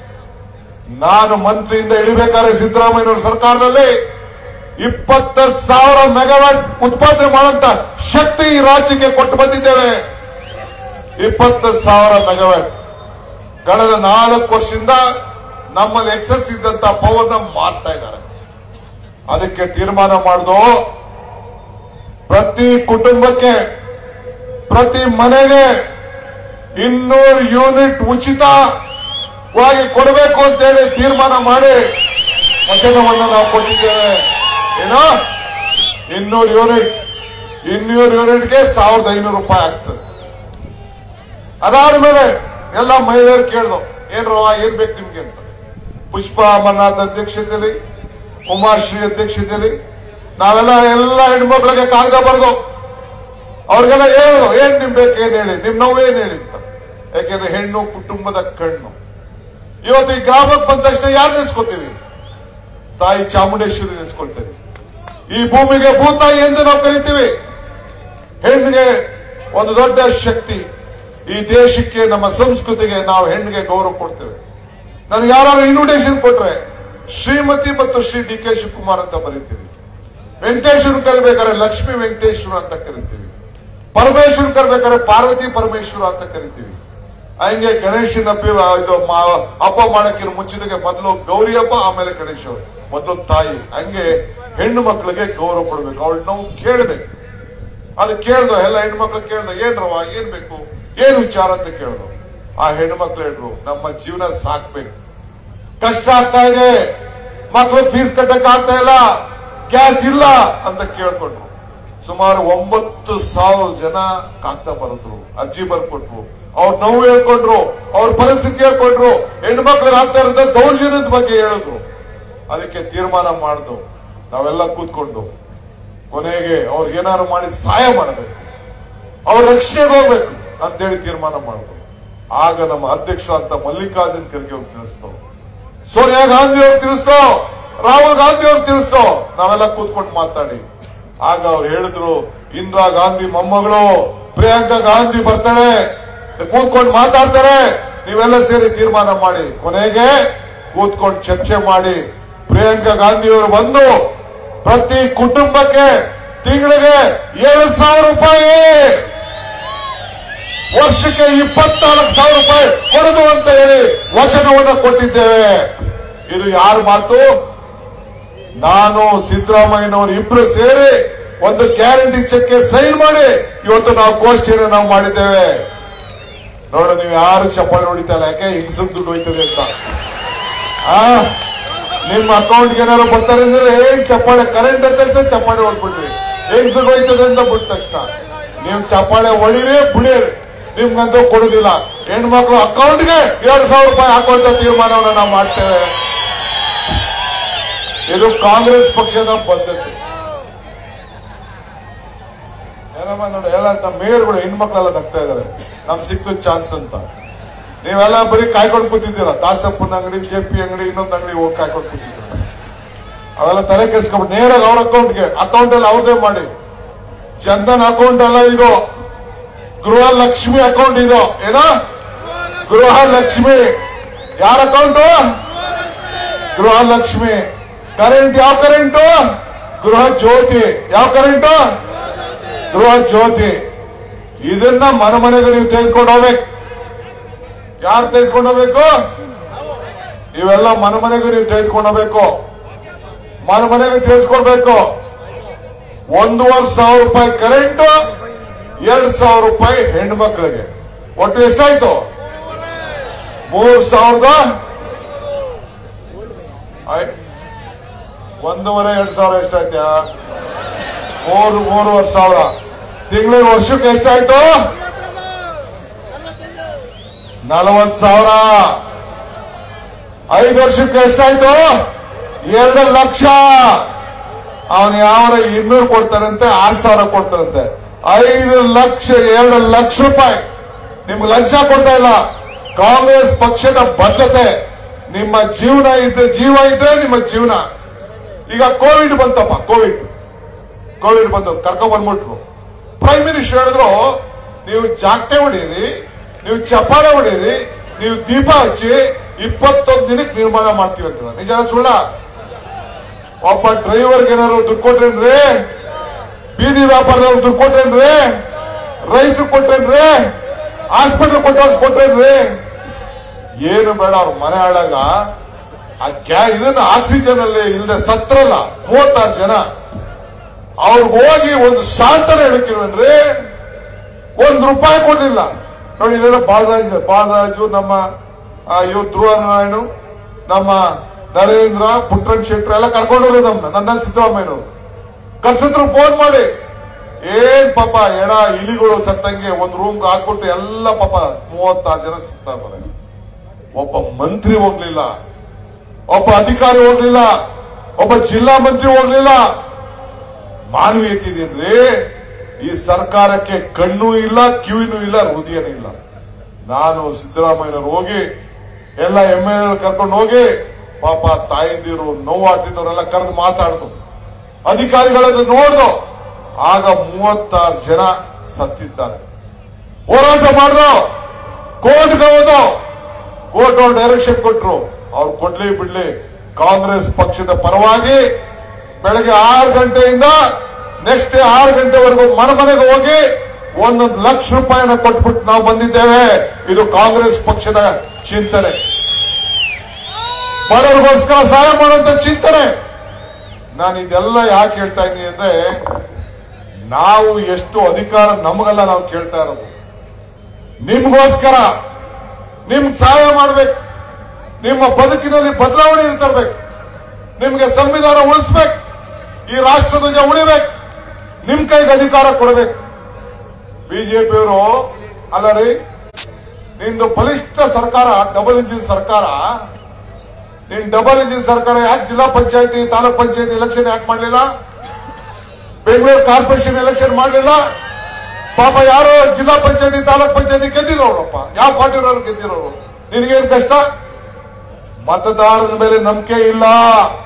ನಾನು ಮಂತ್ರಿಯಿಂದ ಇಳಿಬೇಕಾದ್ರೆ ಸಿದ್ದರಾಮಯ್ಯನವರ ಸರ್ಕಾರದಲ್ಲಿ ಇಪ್ಪತ್ತ ಸಾವಿರ ಮೆಗಾವ್ಯಾಟ್ ಉತ್ಪಾದನೆ ಮಾಡುವಂತ ಶಕ್ತಿ ಈ ರಾಜ್ಯಕ್ಕೆ ಕೊಟ್ಟು ಬಂದಿದ್ದೇವೆ ಇಪ್ಪತ್ತು ಸಾವಿರ ಮೆಗಾವ್ಯಾಟ್ ಕಳೆದ ನಾಲ್ಕು ವರ್ಷದಿಂದ ನಮ್ಮಲ್ಲಿ ಎಕ್ಸಸ್ ಇದ್ದಂತ ಪವರ್ನ ಮಾರ್ತಾ ಇದ್ದಾರೆ ಅದಕ್ಕೆ ತೀರ್ಮಾನ ಮಾಡುದು ಪ್ರತಿ ಕುಟುಂಬಕ್ಕೆ ಪ್ರತಿ ಮನೆಗೆ ಇನ್ನೂರು ಯೂನಿಟ್ ಉಚಿತವಾಗಿ ಕೊಡಬೇಕು ಅಂತೇಳಿ ತೀರ್ಮಾನ ಮಾಡಿ ವಚನವನ್ನು ನಾವು ಕೊಟ್ಟಿದ್ದೇವೆ ಏನೋ ಇನ್ನೂರು ಯೂನಿಟ್ ಇನ್ನೂರು ಯೂನಿಟ್ಗೆ ಸಾವಿರದ ಐನೂರು ರೂಪಾಯಿ ಆಗ್ತದೆ ಅದಾದ್ಮೇಲೆ ಎಲ್ಲ ಮಹಿಳೆಯರು ಕೇಳ್ದು ಏನ್ರವ ಏನ್ ಬೇಕು ನಿಮ್ಗೆ ಅಂತ ಪುಷ್ಪ ಅಮರನಾಥ್ ಅಧ್ಯಕ್ಷತೆಯಲ್ಲಿ ಉಮಾಶ್ರೀ ಅಧ್ಯಕ್ಷತೆಯಲ್ಲಿ ನಾವೆಲ್ಲ ಎಲ್ಲ ಹೆಣ್ಮಕ್ಳಿಗೆ ಕಾಗದ ಬರೆದು ಅವ್ರಿಗೆಲ್ಲ ಹೇಳು ಏನ್ ನಿಮ್ ಬೇಕು ಏನ್ ಹೇಳಿ ನಿಮ್ ನೋವು ಏನ್ ಹೇಳಿ ಅಂತ ಯಾಕೆಂದ್ರೆ ಹೆಣ್ಣು ಕುಟುಂಬದ ಕಣ್ಣು ಇವತ್ತು ಈ ಗ್ರಾಮಕ್ಕೆ ಬಂದ ತಕ್ಷಣ ಯಾರು ನೆನೆಸ್ಕೊತೀವಿ ತಾಯಿ ಚಾಮುಂಡೇಶ್ವರಿ ನೆನೆಸ್ಕೊಳ್ತೇವೆ ಈ ಭೂಮಿಗೆ ಭೂತಾಯಿ ಎಂದು ನಾವು ಕರಿತೀವಿ ಹೆಣ್ಣಿಗೆ ಒಂದು ದೊಡ್ಡ ಶಕ್ತಿ ಈ ದೇಶಕ್ಕೆ ನಮ್ಮ ಸಂಸ್ಕೃತಿಗೆ ನಾವು ಹೆಣ್ಣಿಗೆ ಗೌರವ ಕೊಡ್ತೇವೆ ನನಗೆ ಯಾರಾದ್ರೂ ಇನ್ವಿಟೇಷನ್ ಕೊಟ್ರೆ ಶ್ರೀಮತಿ ಮತ್ತು ಶ್ರೀ ಡಿ ಕೆ ಶಿವಕುಮಾರ್ ಅಂತ ಬರೀತೀವಿ ವೆಂಕಟೇಶ್ವರ ಕರಿಬೇಕಾದ್ರೆ ಲಕ್ಷ್ಮೀ ವೆಂಕಟೇಶ್ವರ ಅಂತ ಕರಿತೀವಿ ಪರಮೇಶ್ವರ ಕರಿಬೇಕಾದ್ರೆ ಪಾರ್ವತಿ ಪರಮೇಶ್ವರ ಅಂತ ಕರಿತೀವಿ ಹಂಗೆ ಗಣೇಶನ ಹಬ್ಬ ಇದು ಮಾ- ಹಬ್ಬ ಮಾಡಕ್ಕಿನ ಮುಂಚಿತಕ್ಕೆ ಮೊದಲು ಗೌರಿ ಹಬ್ಬ ಆಮೇಲೆ ಗಣೇಶ ಮೊದಲು ತಾಯಿ ಹಂಗೆ ಹೆಣ್ಣು ಮಕ್ಕಳಿಗೆ ಗೌರವ ಕೊಡ್ಬೇಕು ಅವಳು ನಾವು ಕೇಳ್ಬೇಕು ಅದು ಕೇಳ್ದು ಎಲ್ಲ ಹೆಣ್ಮಕ್ಳು ಕೇಳ್ದ ಏನ್ರವ ಏನ್ ಬೇಕು ಏನ್ ವಿಚಾರ ಅಂತ ಕೇಳ್ದು ಆ ಹೆಣ್ಣು ಮಕ್ಳು ಹೇಳ್ರು ನಮ್ಮ ಜೀವನ ಸಾಕ್ಬೇಕು ಕಷ್ಟ ಆಗ್ತಾ ಇದೆ ಮಕ್ಕಳು ಫೀಸ್ ಕಟ್ಟಕ್ ಆಗ್ತಾ ಇಲ್ಲ ಗ್ಯಾಸ್ ಇಲ್ಲ ಅಂತ ಕೇಳ್ಕೊಂಡ್ರು ಸುಮಾರು ಒಂಬತ್ತು ಸಾವಿರ ಜನ ಕಾಗ್ದ ಬರೆದ್ರು ಅರ್ಜಿ ಬರ್ಕೊಟ್ರು ಅವ್ರ ನೋವು ಹೇಳ್ಕೊಂಡ್ರು ಅವ್ರ ಪರಿಸ್ಥಿತಿ ಹೇಳ್ಕೊಂಡ್ರು ಹೆಣ್ಮಕ್ಳಿಗೆ ಆಗ್ತಾ ಇರೋದ ದೌರ್ಜನ್ಯದ ಬಗ್ಗೆ ಹೇಳಿದ್ರು ಅದಕ್ಕೆ ತೀರ್ಮಾನ ಮಾಡ್ದು ನಾವೆಲ್ಲ ಕೂತ್ಕೊಂಡು ಕೊನೆಗೆ ಅವ್ರಿಗೇನಾದ್ರು ಮಾಡಿ ಸಹಾಯ ಮಾಡಬೇಕು ಅವ್ರ ರಕ್ಷಣೆಗೆ ಹೋಗ್ಬೇಕು ಅಂತೇಳಿ ತೀರ್ಮಾನ ಮಾಡಿದ್ರು ಆಗ ನಮ್ಮ ಅಧ್ಯಕ್ಷ ಅಂತ ಮಲ್ಲಿಕಾರ್ಜುನ್ ಖರ್ಗೆ ಅವ್ರು ತಿಳಿಸ್ತೋ ಸೋನಿಯಾ ಗಾಂಧಿ ಅವ್ರು ತಿಳಿಸ್ತೋ ರಾಹುಲ್ ಗಾಂಧಿ ಅವ್ರು ತಿಳಿಸ್ತೋ ನಾವೆಲ್ಲ ಕೂತ್ಕೊಂಡು ಮಾತಾಡಿ ಆಗ ಅವ್ರು ಹೇಳಿದ್ರು ಇಂದಿರಾ ಗಾಂಧಿ ಮೊಮ್ಮಗಳು ಪ್ರಿಯಾಂಕಾ ಗಾಂಧಿ ಬರ್ತಾಳೆ ಕೂತ್ಕೊಂಡು ಮಾತಾಡ್ತಾರೆ ನೀವೆಲ್ಲ ಸೇರಿ ತೀರ್ಮಾನ ಮಾಡಿ ಕೊನೆಗೆ ಕೂತ್ಕೊಂಡು ಚರ್ಚೆ ಮಾಡಿ ಪ್ರಿಯಾಂಕಾ ಗಾಂಧಿ ಅವರು ಬಂದು ಪ್ರತಿ ಕುಟುಂಬಕ್ಕೆ ತಿಂಗಳಿಗೆ ಏಳು ಸಾವಿರ ರೂಪಾಯಿ ವರ್ಷಕ್ಕೆ ಇಪ್ಪತ್ನಾಲ್ಕು ಸಾವಿರ ರೂಪಾಯಿ ಕೊಡದು ಅಂತ ಹೇಳಿ ವಚನವನ್ನು ಕೊಟ್ಟಿದ್ದೇವೆ ಇದು ಯಾರ ಮಾತು ನಾನು ಸಿದ್ದರಾಮಯ್ಯನವರು ಇಬ್ರು ಸೇರಿ ಒಂದು ಗ್ಯಾರಂಟಿ ಚೆಕ್ ಸೈನ್ ಮಾಡಿ ಇವತ್ತು ನಾವು ಗೋಷ್ಠಿಯನ್ನು ನಾವು ಮಾಡಿದ್ದೇವೆ ನೋಡ ನೀವು ಯಾರು ಚಪ್ಪಾಳೆ ಹೊಡಿತಾ ಇಲ್ಲ ಯಾಕೆ ಹಿಂಸಕ್ ದುಡ್ಡು ಹೋಯ್ತದೆ ಅಂತ ಆ ನಿಮ್ಮ ಅಕೌಂಟ್ಗೆ ಏನಾದ್ರು ಬರ್ತಾರೆ ಅಂದ್ರೆ ಏನ್ ಚಪ್ಪಾಳೆ ಕರೆಂಟ್ ಅಂತ ಚಪ್ಪಾಳೆ ಹೊಡ್ಬಿಟ್ರಿ ಹೆಂಗ್ಸಗ್ ಹೋಯ್ತದೆ ಅಂತ ಬಿಟ್ಟ ತಕ್ಷಣ ನೀವು ಚಪ್ಪಾಳೆ ಹೊಡಿರಿ ಬಿಡಿರಿ ನಿಮ್ಗಂತೂ ಕೊಡುದಿಲ್ಲ ಹೆಣ್ಮಕ್ಳು ಅಕೌಂಟ್ಗೆ ಎರಡು ಸಾವಿರ ರೂಪಾಯಿ ಹಾಕುವಂತ ತೀರ್ಮಾನವನ್ನು ನಾವು ಮಾಡ್ತೇವೆ ಇದು ಕಾಂಗ್ರೆಸ್ ಪಕ್ಷದ ಪದ್ಧತಿ ಏನಮ್ಮ ನೋಡಿ ಎಲ್ಲ ನಮ್ಮ ಮೇಯರ್ಗಳು ಹೆಣ್ಮಕ್ಳೆಲ್ಲ ನಗ್ತಾ ಇದಾರೆ ನಮ್ ಸಿಕ್ತು ಚಾನ್ಸ್ ಅಂತ ನೀವೆಲ್ಲ ಬರೀ ಕಾಯ್ಕೊಂಡು ಕೂತಿದ್ದೀರಾ ದಾಸಪ್ಪನ ಅಂಗಡಿ ಜೆ ಪಿ ಅಂಗಡಿ ಇನ್ನೊಂದು ಅಂಗಡಿ ಹೋಗಿ ಕಾಯ್ಕೊಂಡು ಕೂತಿದ್ದೀರ ಅವೆಲ್ಲ ತಲೆ ಕೆಡಿಸ್ಕೊಂಡು ನೇರಾಗಿ ಅವ್ರ ಅಕೌಂಟ್ಗೆ ಅಕೌಂಟ್ ಅಲ್ಲಿ ಅವ್ರದೇ ಮಾಡಿ ಚಂದನ್ ಅಕೌಂಟ್ ಅಲ್ಲ ಇದು ಗೃಹ ಲಕ್ಷ್ಮಿ ಅಕೌಂಟ್ ಇದು ಏನೋ ಗೃಹ ಲಕ್ಷ್ಮಿ ಯಾರ ಅಕೌಂಟ್ ಗೃಹ ಲಕ್ಷ್ಮಿ ಕರೆಂಟ್ ಯಾವ ಕರೆಂಟು ಗೃಹ ಜ್ಯೋತಿ ಯಾವ ಕರೆಂಟು ಗೃಹ ಜ್ಯೋತಿ ಇದನ್ನ ಮನೆ ಮನೆಗೆ ನೀವು ತೆಗೆದುಕೊಂಡು ಹೋಗ್ಬೇಕು ಯಾರು ತೆಗೆದುಕೊಂಡು ಹೋಗ್ಬೇಕು ಇವೆಲ್ಲ ಮನೆ ಮನೆಗೆ ನೀವು ತೆಗೆದುಕೊಂಡು ಹೋಗ್ಬೇಕು ಮನೆ ಮನೆಗೆ ತಿಳಿಸ್ಕೊಡ್ಬೇಕು ಒಂದೂವರೆ ಸಾವಿರ ರೂಪಾಯಿ ಕರೆಂಟ್ ಎರಡ್ ಸಾವಿರ ರೂಪಾಯಿ ಹೆಣ್ಣು ಮಕ್ಕಳಿಗೆ ಒಟ್ಟು ಎಷ್ಟಾಯ್ತು ಮೂರ್ ಸಾವಿರದ ಐ- ಒಂದೂವರೆ ಎರಡ್ ಸಾವಿರ ಎಷ್ಟಾಯ್ತಾ ಮೂರು ಮೂರುವರೆ ಸಾವಿರ ತಿಂಗಳಿಗೆ ವರ್ಷಕ್ಕೆ ಎಷ್ಟಾಯ್ತು ನಲವತ್ ಸಾವಿರ ಐದು ವರ್ಷಕ್ಕೆ ಎಷ್ಟಾಯ್ತು ಎರಡು ಲಕ್ಷ ಅವನು ಯಾವ ಇನ್ನೂರು ಕೊಡ್ತಾರಂತೆ ಆರ್ ಸಾವಿರ ಕೊಡ್ತಾರಂತೆ ಐದು ಲಕ್ಷ ಎರಡು ಲಕ್ಷ ರೂಪಾಯಿ ನಿಮ್ಗೆ ಲಂಚ ಕೊಡ್ತಾ ಇಲ್ಲ ಕಾಂಗ್ರೆಸ್ ಪಕ್ಷದ ಬದ್ಧತೆ ನಿಮ್ಮ ಜೀವನ ಇದ್ರೆ ಜೀವ ಇದ್ರೆ ನಿಮ್ಮ ಜೀವನ ಈಗ ಕೋವಿಡ್ ಬಂತಪ್ಪ ಕೋವಿಡ್ ಕೋವಿಡ್ ಬಂತು ಕರ್ಕೊಂಡ್ ಬಂದ್ಬಿಟ್ರು ಪ್ರೈಮ್ ಮಿನಿಸ್ಟರ್ ಹೇಳಿದ್ರು ನೀವು ಜಾಗಟೆ ಹೊಡೀರಿ ನೀವು ಚಪ್ಪಾಳೆ ಹೊಡೀರಿ ನೀವು ದೀಪ ಹಚ್ಚಿ ಇಪ್ಪತ್ತೊಂದು ದಿನಕ್ಕೆ ನಿರ್ಮಾಣ ಮಾಡ್ತೀವಿ ಅಂತ ನಿಜ ಸುಳ್ಳ ಒಬ್ಬ ಡ್ರೈವರ್ಗೆ ಏನಾದ್ರು ದುಡ್ಡು ಕೊಟ್ರೇನ್ರಿ ಬೀದಿ ವ್ಯಾಪಾರದವ್ರು ದುಡ್ಡು ಕೊಟ್ರೇನ್ರಿ ರೈತರು ಕೊಟ್ರೇನ್ರಿ ಹಾಸ್ಪಿಟಲ್ ಕೊಟ್ಟವ್ರು ಕೊಟ್ರೇನ್ರಿ ಏನು ಬೇಡ ಅವ್ರ ಮನೆ ಆಳಾಗ ಆ ಗ್ಯಾ ಇದನ್ನ ಆಕ್ಸಿಜನ್ ಅಲ್ಲಿ ಇಲ್ಲದೆ ಸತ್ರಲ್ಲ ಮೂವತ್ತಾರು ಜನ ಅವ್ರಿಗೆ ಹೋಗಿ ಒಂದು ಶಾಂತನ ಹೇಳಕ್ಕಿಲ್ವೇನ್ರಿ ಒಂದ್ ರೂಪಾಯಿ ಕೊಡ್ಲಿಲ್ಲ ನೋಡಿ ಇದೆಲ್ಲ ಬಾಲರಾಜ್ ಬಾಲರಾಜು ನಮ್ಮ ಆ, ಇವ್ರು ಧ್ರುವ ನಾರಾಯಣು ನಮ್ಮ ನರೇಂದ್ರ ಪುಟ್ರನ್ ಶೆಟ್ರು ಎಲ್ಲ ಕರ್ಕೊಂಡವ್ರು ನಮ್ನ ನನ್ನ ಸಿದ್ದರಾಮಯ್ಯನವರು ಕರ್ಸಿದ್ರು ಫೋನ್ ಮಾಡಿ ಏನ್ ಪಾಪ ಎಡ ಇಲಿಗಳು ಸತ್ತಂಗೆ ಒಂದ್ ರೂಮ್ ಹಾಕ್ಬಿಟ್ಟು ಎಲ್ಲ ಪಾಪ ಮೂವತ್ತಾರು ಜನ ಸಿಗ್ತಾರೆ ಒಬ್ಬ ಮಂತ್ರಿ ಹೋಗ್ಲಿಲ್ಲ ಒಬ್ಬ ಅಧಿಕಾರಿ ಹೋಗ್ಲಿಲ್ಲ ಒಬ್ಬ ಜಿಲ್ಲಾ ಮಂತ್ರಿ ಹೋಗ್ಲಿಲ್ಲ ಮಾನವೀಯತೆ ಇದೆಯನ್ರಿ ಈ ಸರ್ಕಾರಕ್ಕೆ ಕಣ್ಣು ಇಲ್ಲ ಕಿವಿನೂ ಇಲ್ಲ ಹೃದಯನೂ ಇಲ್ಲ ನಾನು ಸಿದ್ದರಾಮಯ್ಯನವರು ಹೋಗಿ ಎಲ್ಲ ಎಮ್ ಎಲ್ ಕರ್ಕೊಂಡು ಹೋಗಿ ಪಾಪ ತಾಯಿಂದಿರು ನೋವಾಡ್ತಿದ್ದವರೆಲ್ಲ ಕರೆದು ಮಾತಾಡ್ದು ಅಧಿಕಾರಿಗಳನ್ನು ನೋಡ್ದು ಆಗ ಮೂವತ್ತಾರು ಜನ ಸತ್ತಿದ್ದಾರೆ ಹೋರಾಟ ಮಾಡ್ದು ಕೋರ್ಟ್ಗೆ ಹೋದು ಕೋರ್ಟ್ ಅವ್ರು ಡೈರೆಕ್ಷನ್ ಕೊಟ್ರು ಅವ್ರು ಕೊಡ್ಲಿ ಬಿಡ್ಲಿ ಕಾಂಗ್ರೆಸ್ ಪಕ್ಷದ ಪರವಾಗಿ ಬೆಳಗ್ಗೆ ಆರು ಗಂಟೆಯಿಂದ ನೆಕ್ಸ್ಟ್ ಡೇ ಆರು ಗಂಟೆವರೆಗೂ ಮನೆ ಮನೆಗೆ ಹೋಗಿ ಒಂದೊಂದು ಲಕ್ಷ ರೂಪಾಯಿನ ಕೊಟ್ಬಿಟ್ಟು ನಾವು ಬಂದಿದ್ದೇವೆ ಇದು ಕಾಂಗ್ರೆಸ್ ಪಕ್ಷದ ಚಿಂತನೆ ಬಡವರಿಗೋಸ್ಕರ ಸಹಾಯ ಮಾಡುವಂತ ಚಿಂತನೆ ನಾನು ಇದೆಲ್ಲ ಯಾಕೆ ಹೇಳ್ತಾ ಇದ್ದೀನಿ ಅಂದ್ರೆ ನಾವು ಎಷ್ಟು ಅಧಿಕಾರ ನಮಗೆಲ್ಲ ನಾವು ಕೇಳ್ತಾ ಇರೋದು ನಿಮ್ಗೋಸ್ಕರ ನಿಮ್ಗೆ ಸಹಾಯ ಮಾಡ್ಬೇಕು ನಿಮ್ಮ ಬದುಕಿನಲ್ಲಿ ಬದಲಾವಣೆ ತರಬೇಕು ನಿಮ್ಗೆ ಸಂವಿಧಾನ ಉಳಿಸ್ಬೇಕು ಈ ರಾಷ್ಟ್ರಧ್ವಜ ಉಳಿಬೇಕು ನಿಮ್ ಕೈಗೆ ಅಧಿಕಾರ ಕೊಡಬೇಕು ಬಿಜೆಪಿಯವರು ಅಲ್ಲ ರೀ ನಿಂದು ಬಲಿಷ್ಠ ಸರ್ಕಾರ ಡಬಲ್ ಇಂಜಿನ್ ಸರ್ಕಾರ ನಿನ್ ಡಬಲ್ ಇಂಜಿನ್ ಸರ್ಕಾರ ಯಾಕೆ ಜಿಲ್ಲಾ ಪಂಚಾಯತಿ ತಾಲೂಕ್ ಪಂಚಾಯತಿ ಎಲೆಕ್ಷನ್ ಯಾಕೆ ಮಾಡಲಿಲ್ಲ ಬೆಂಗಳೂರು ಕಾರ್ಪೊರೇಷನ್ ಎಲೆಕ್ಷನ್ ಮಾಡಲಿಲ್ಲ ಪಾಪ ಯಾರೋ ಜಿಲ್ಲಾ ಪಂಚಾಯತಿ ತಾಲೂಕ್ ಪಂಚಾಯತಿ ಗೆದ್ದಿರೋರಪ್ಪ ಯಾವ ಪಾರ್ಟಿಯವರು ಗೆದ್ದಿರೋರು ನಿನಗೇನ್ ಕಷ್ಟ ಮತದಾರನ ಮೇಲೆ ನಂಬಿಕೆ ಇಲ್ಲ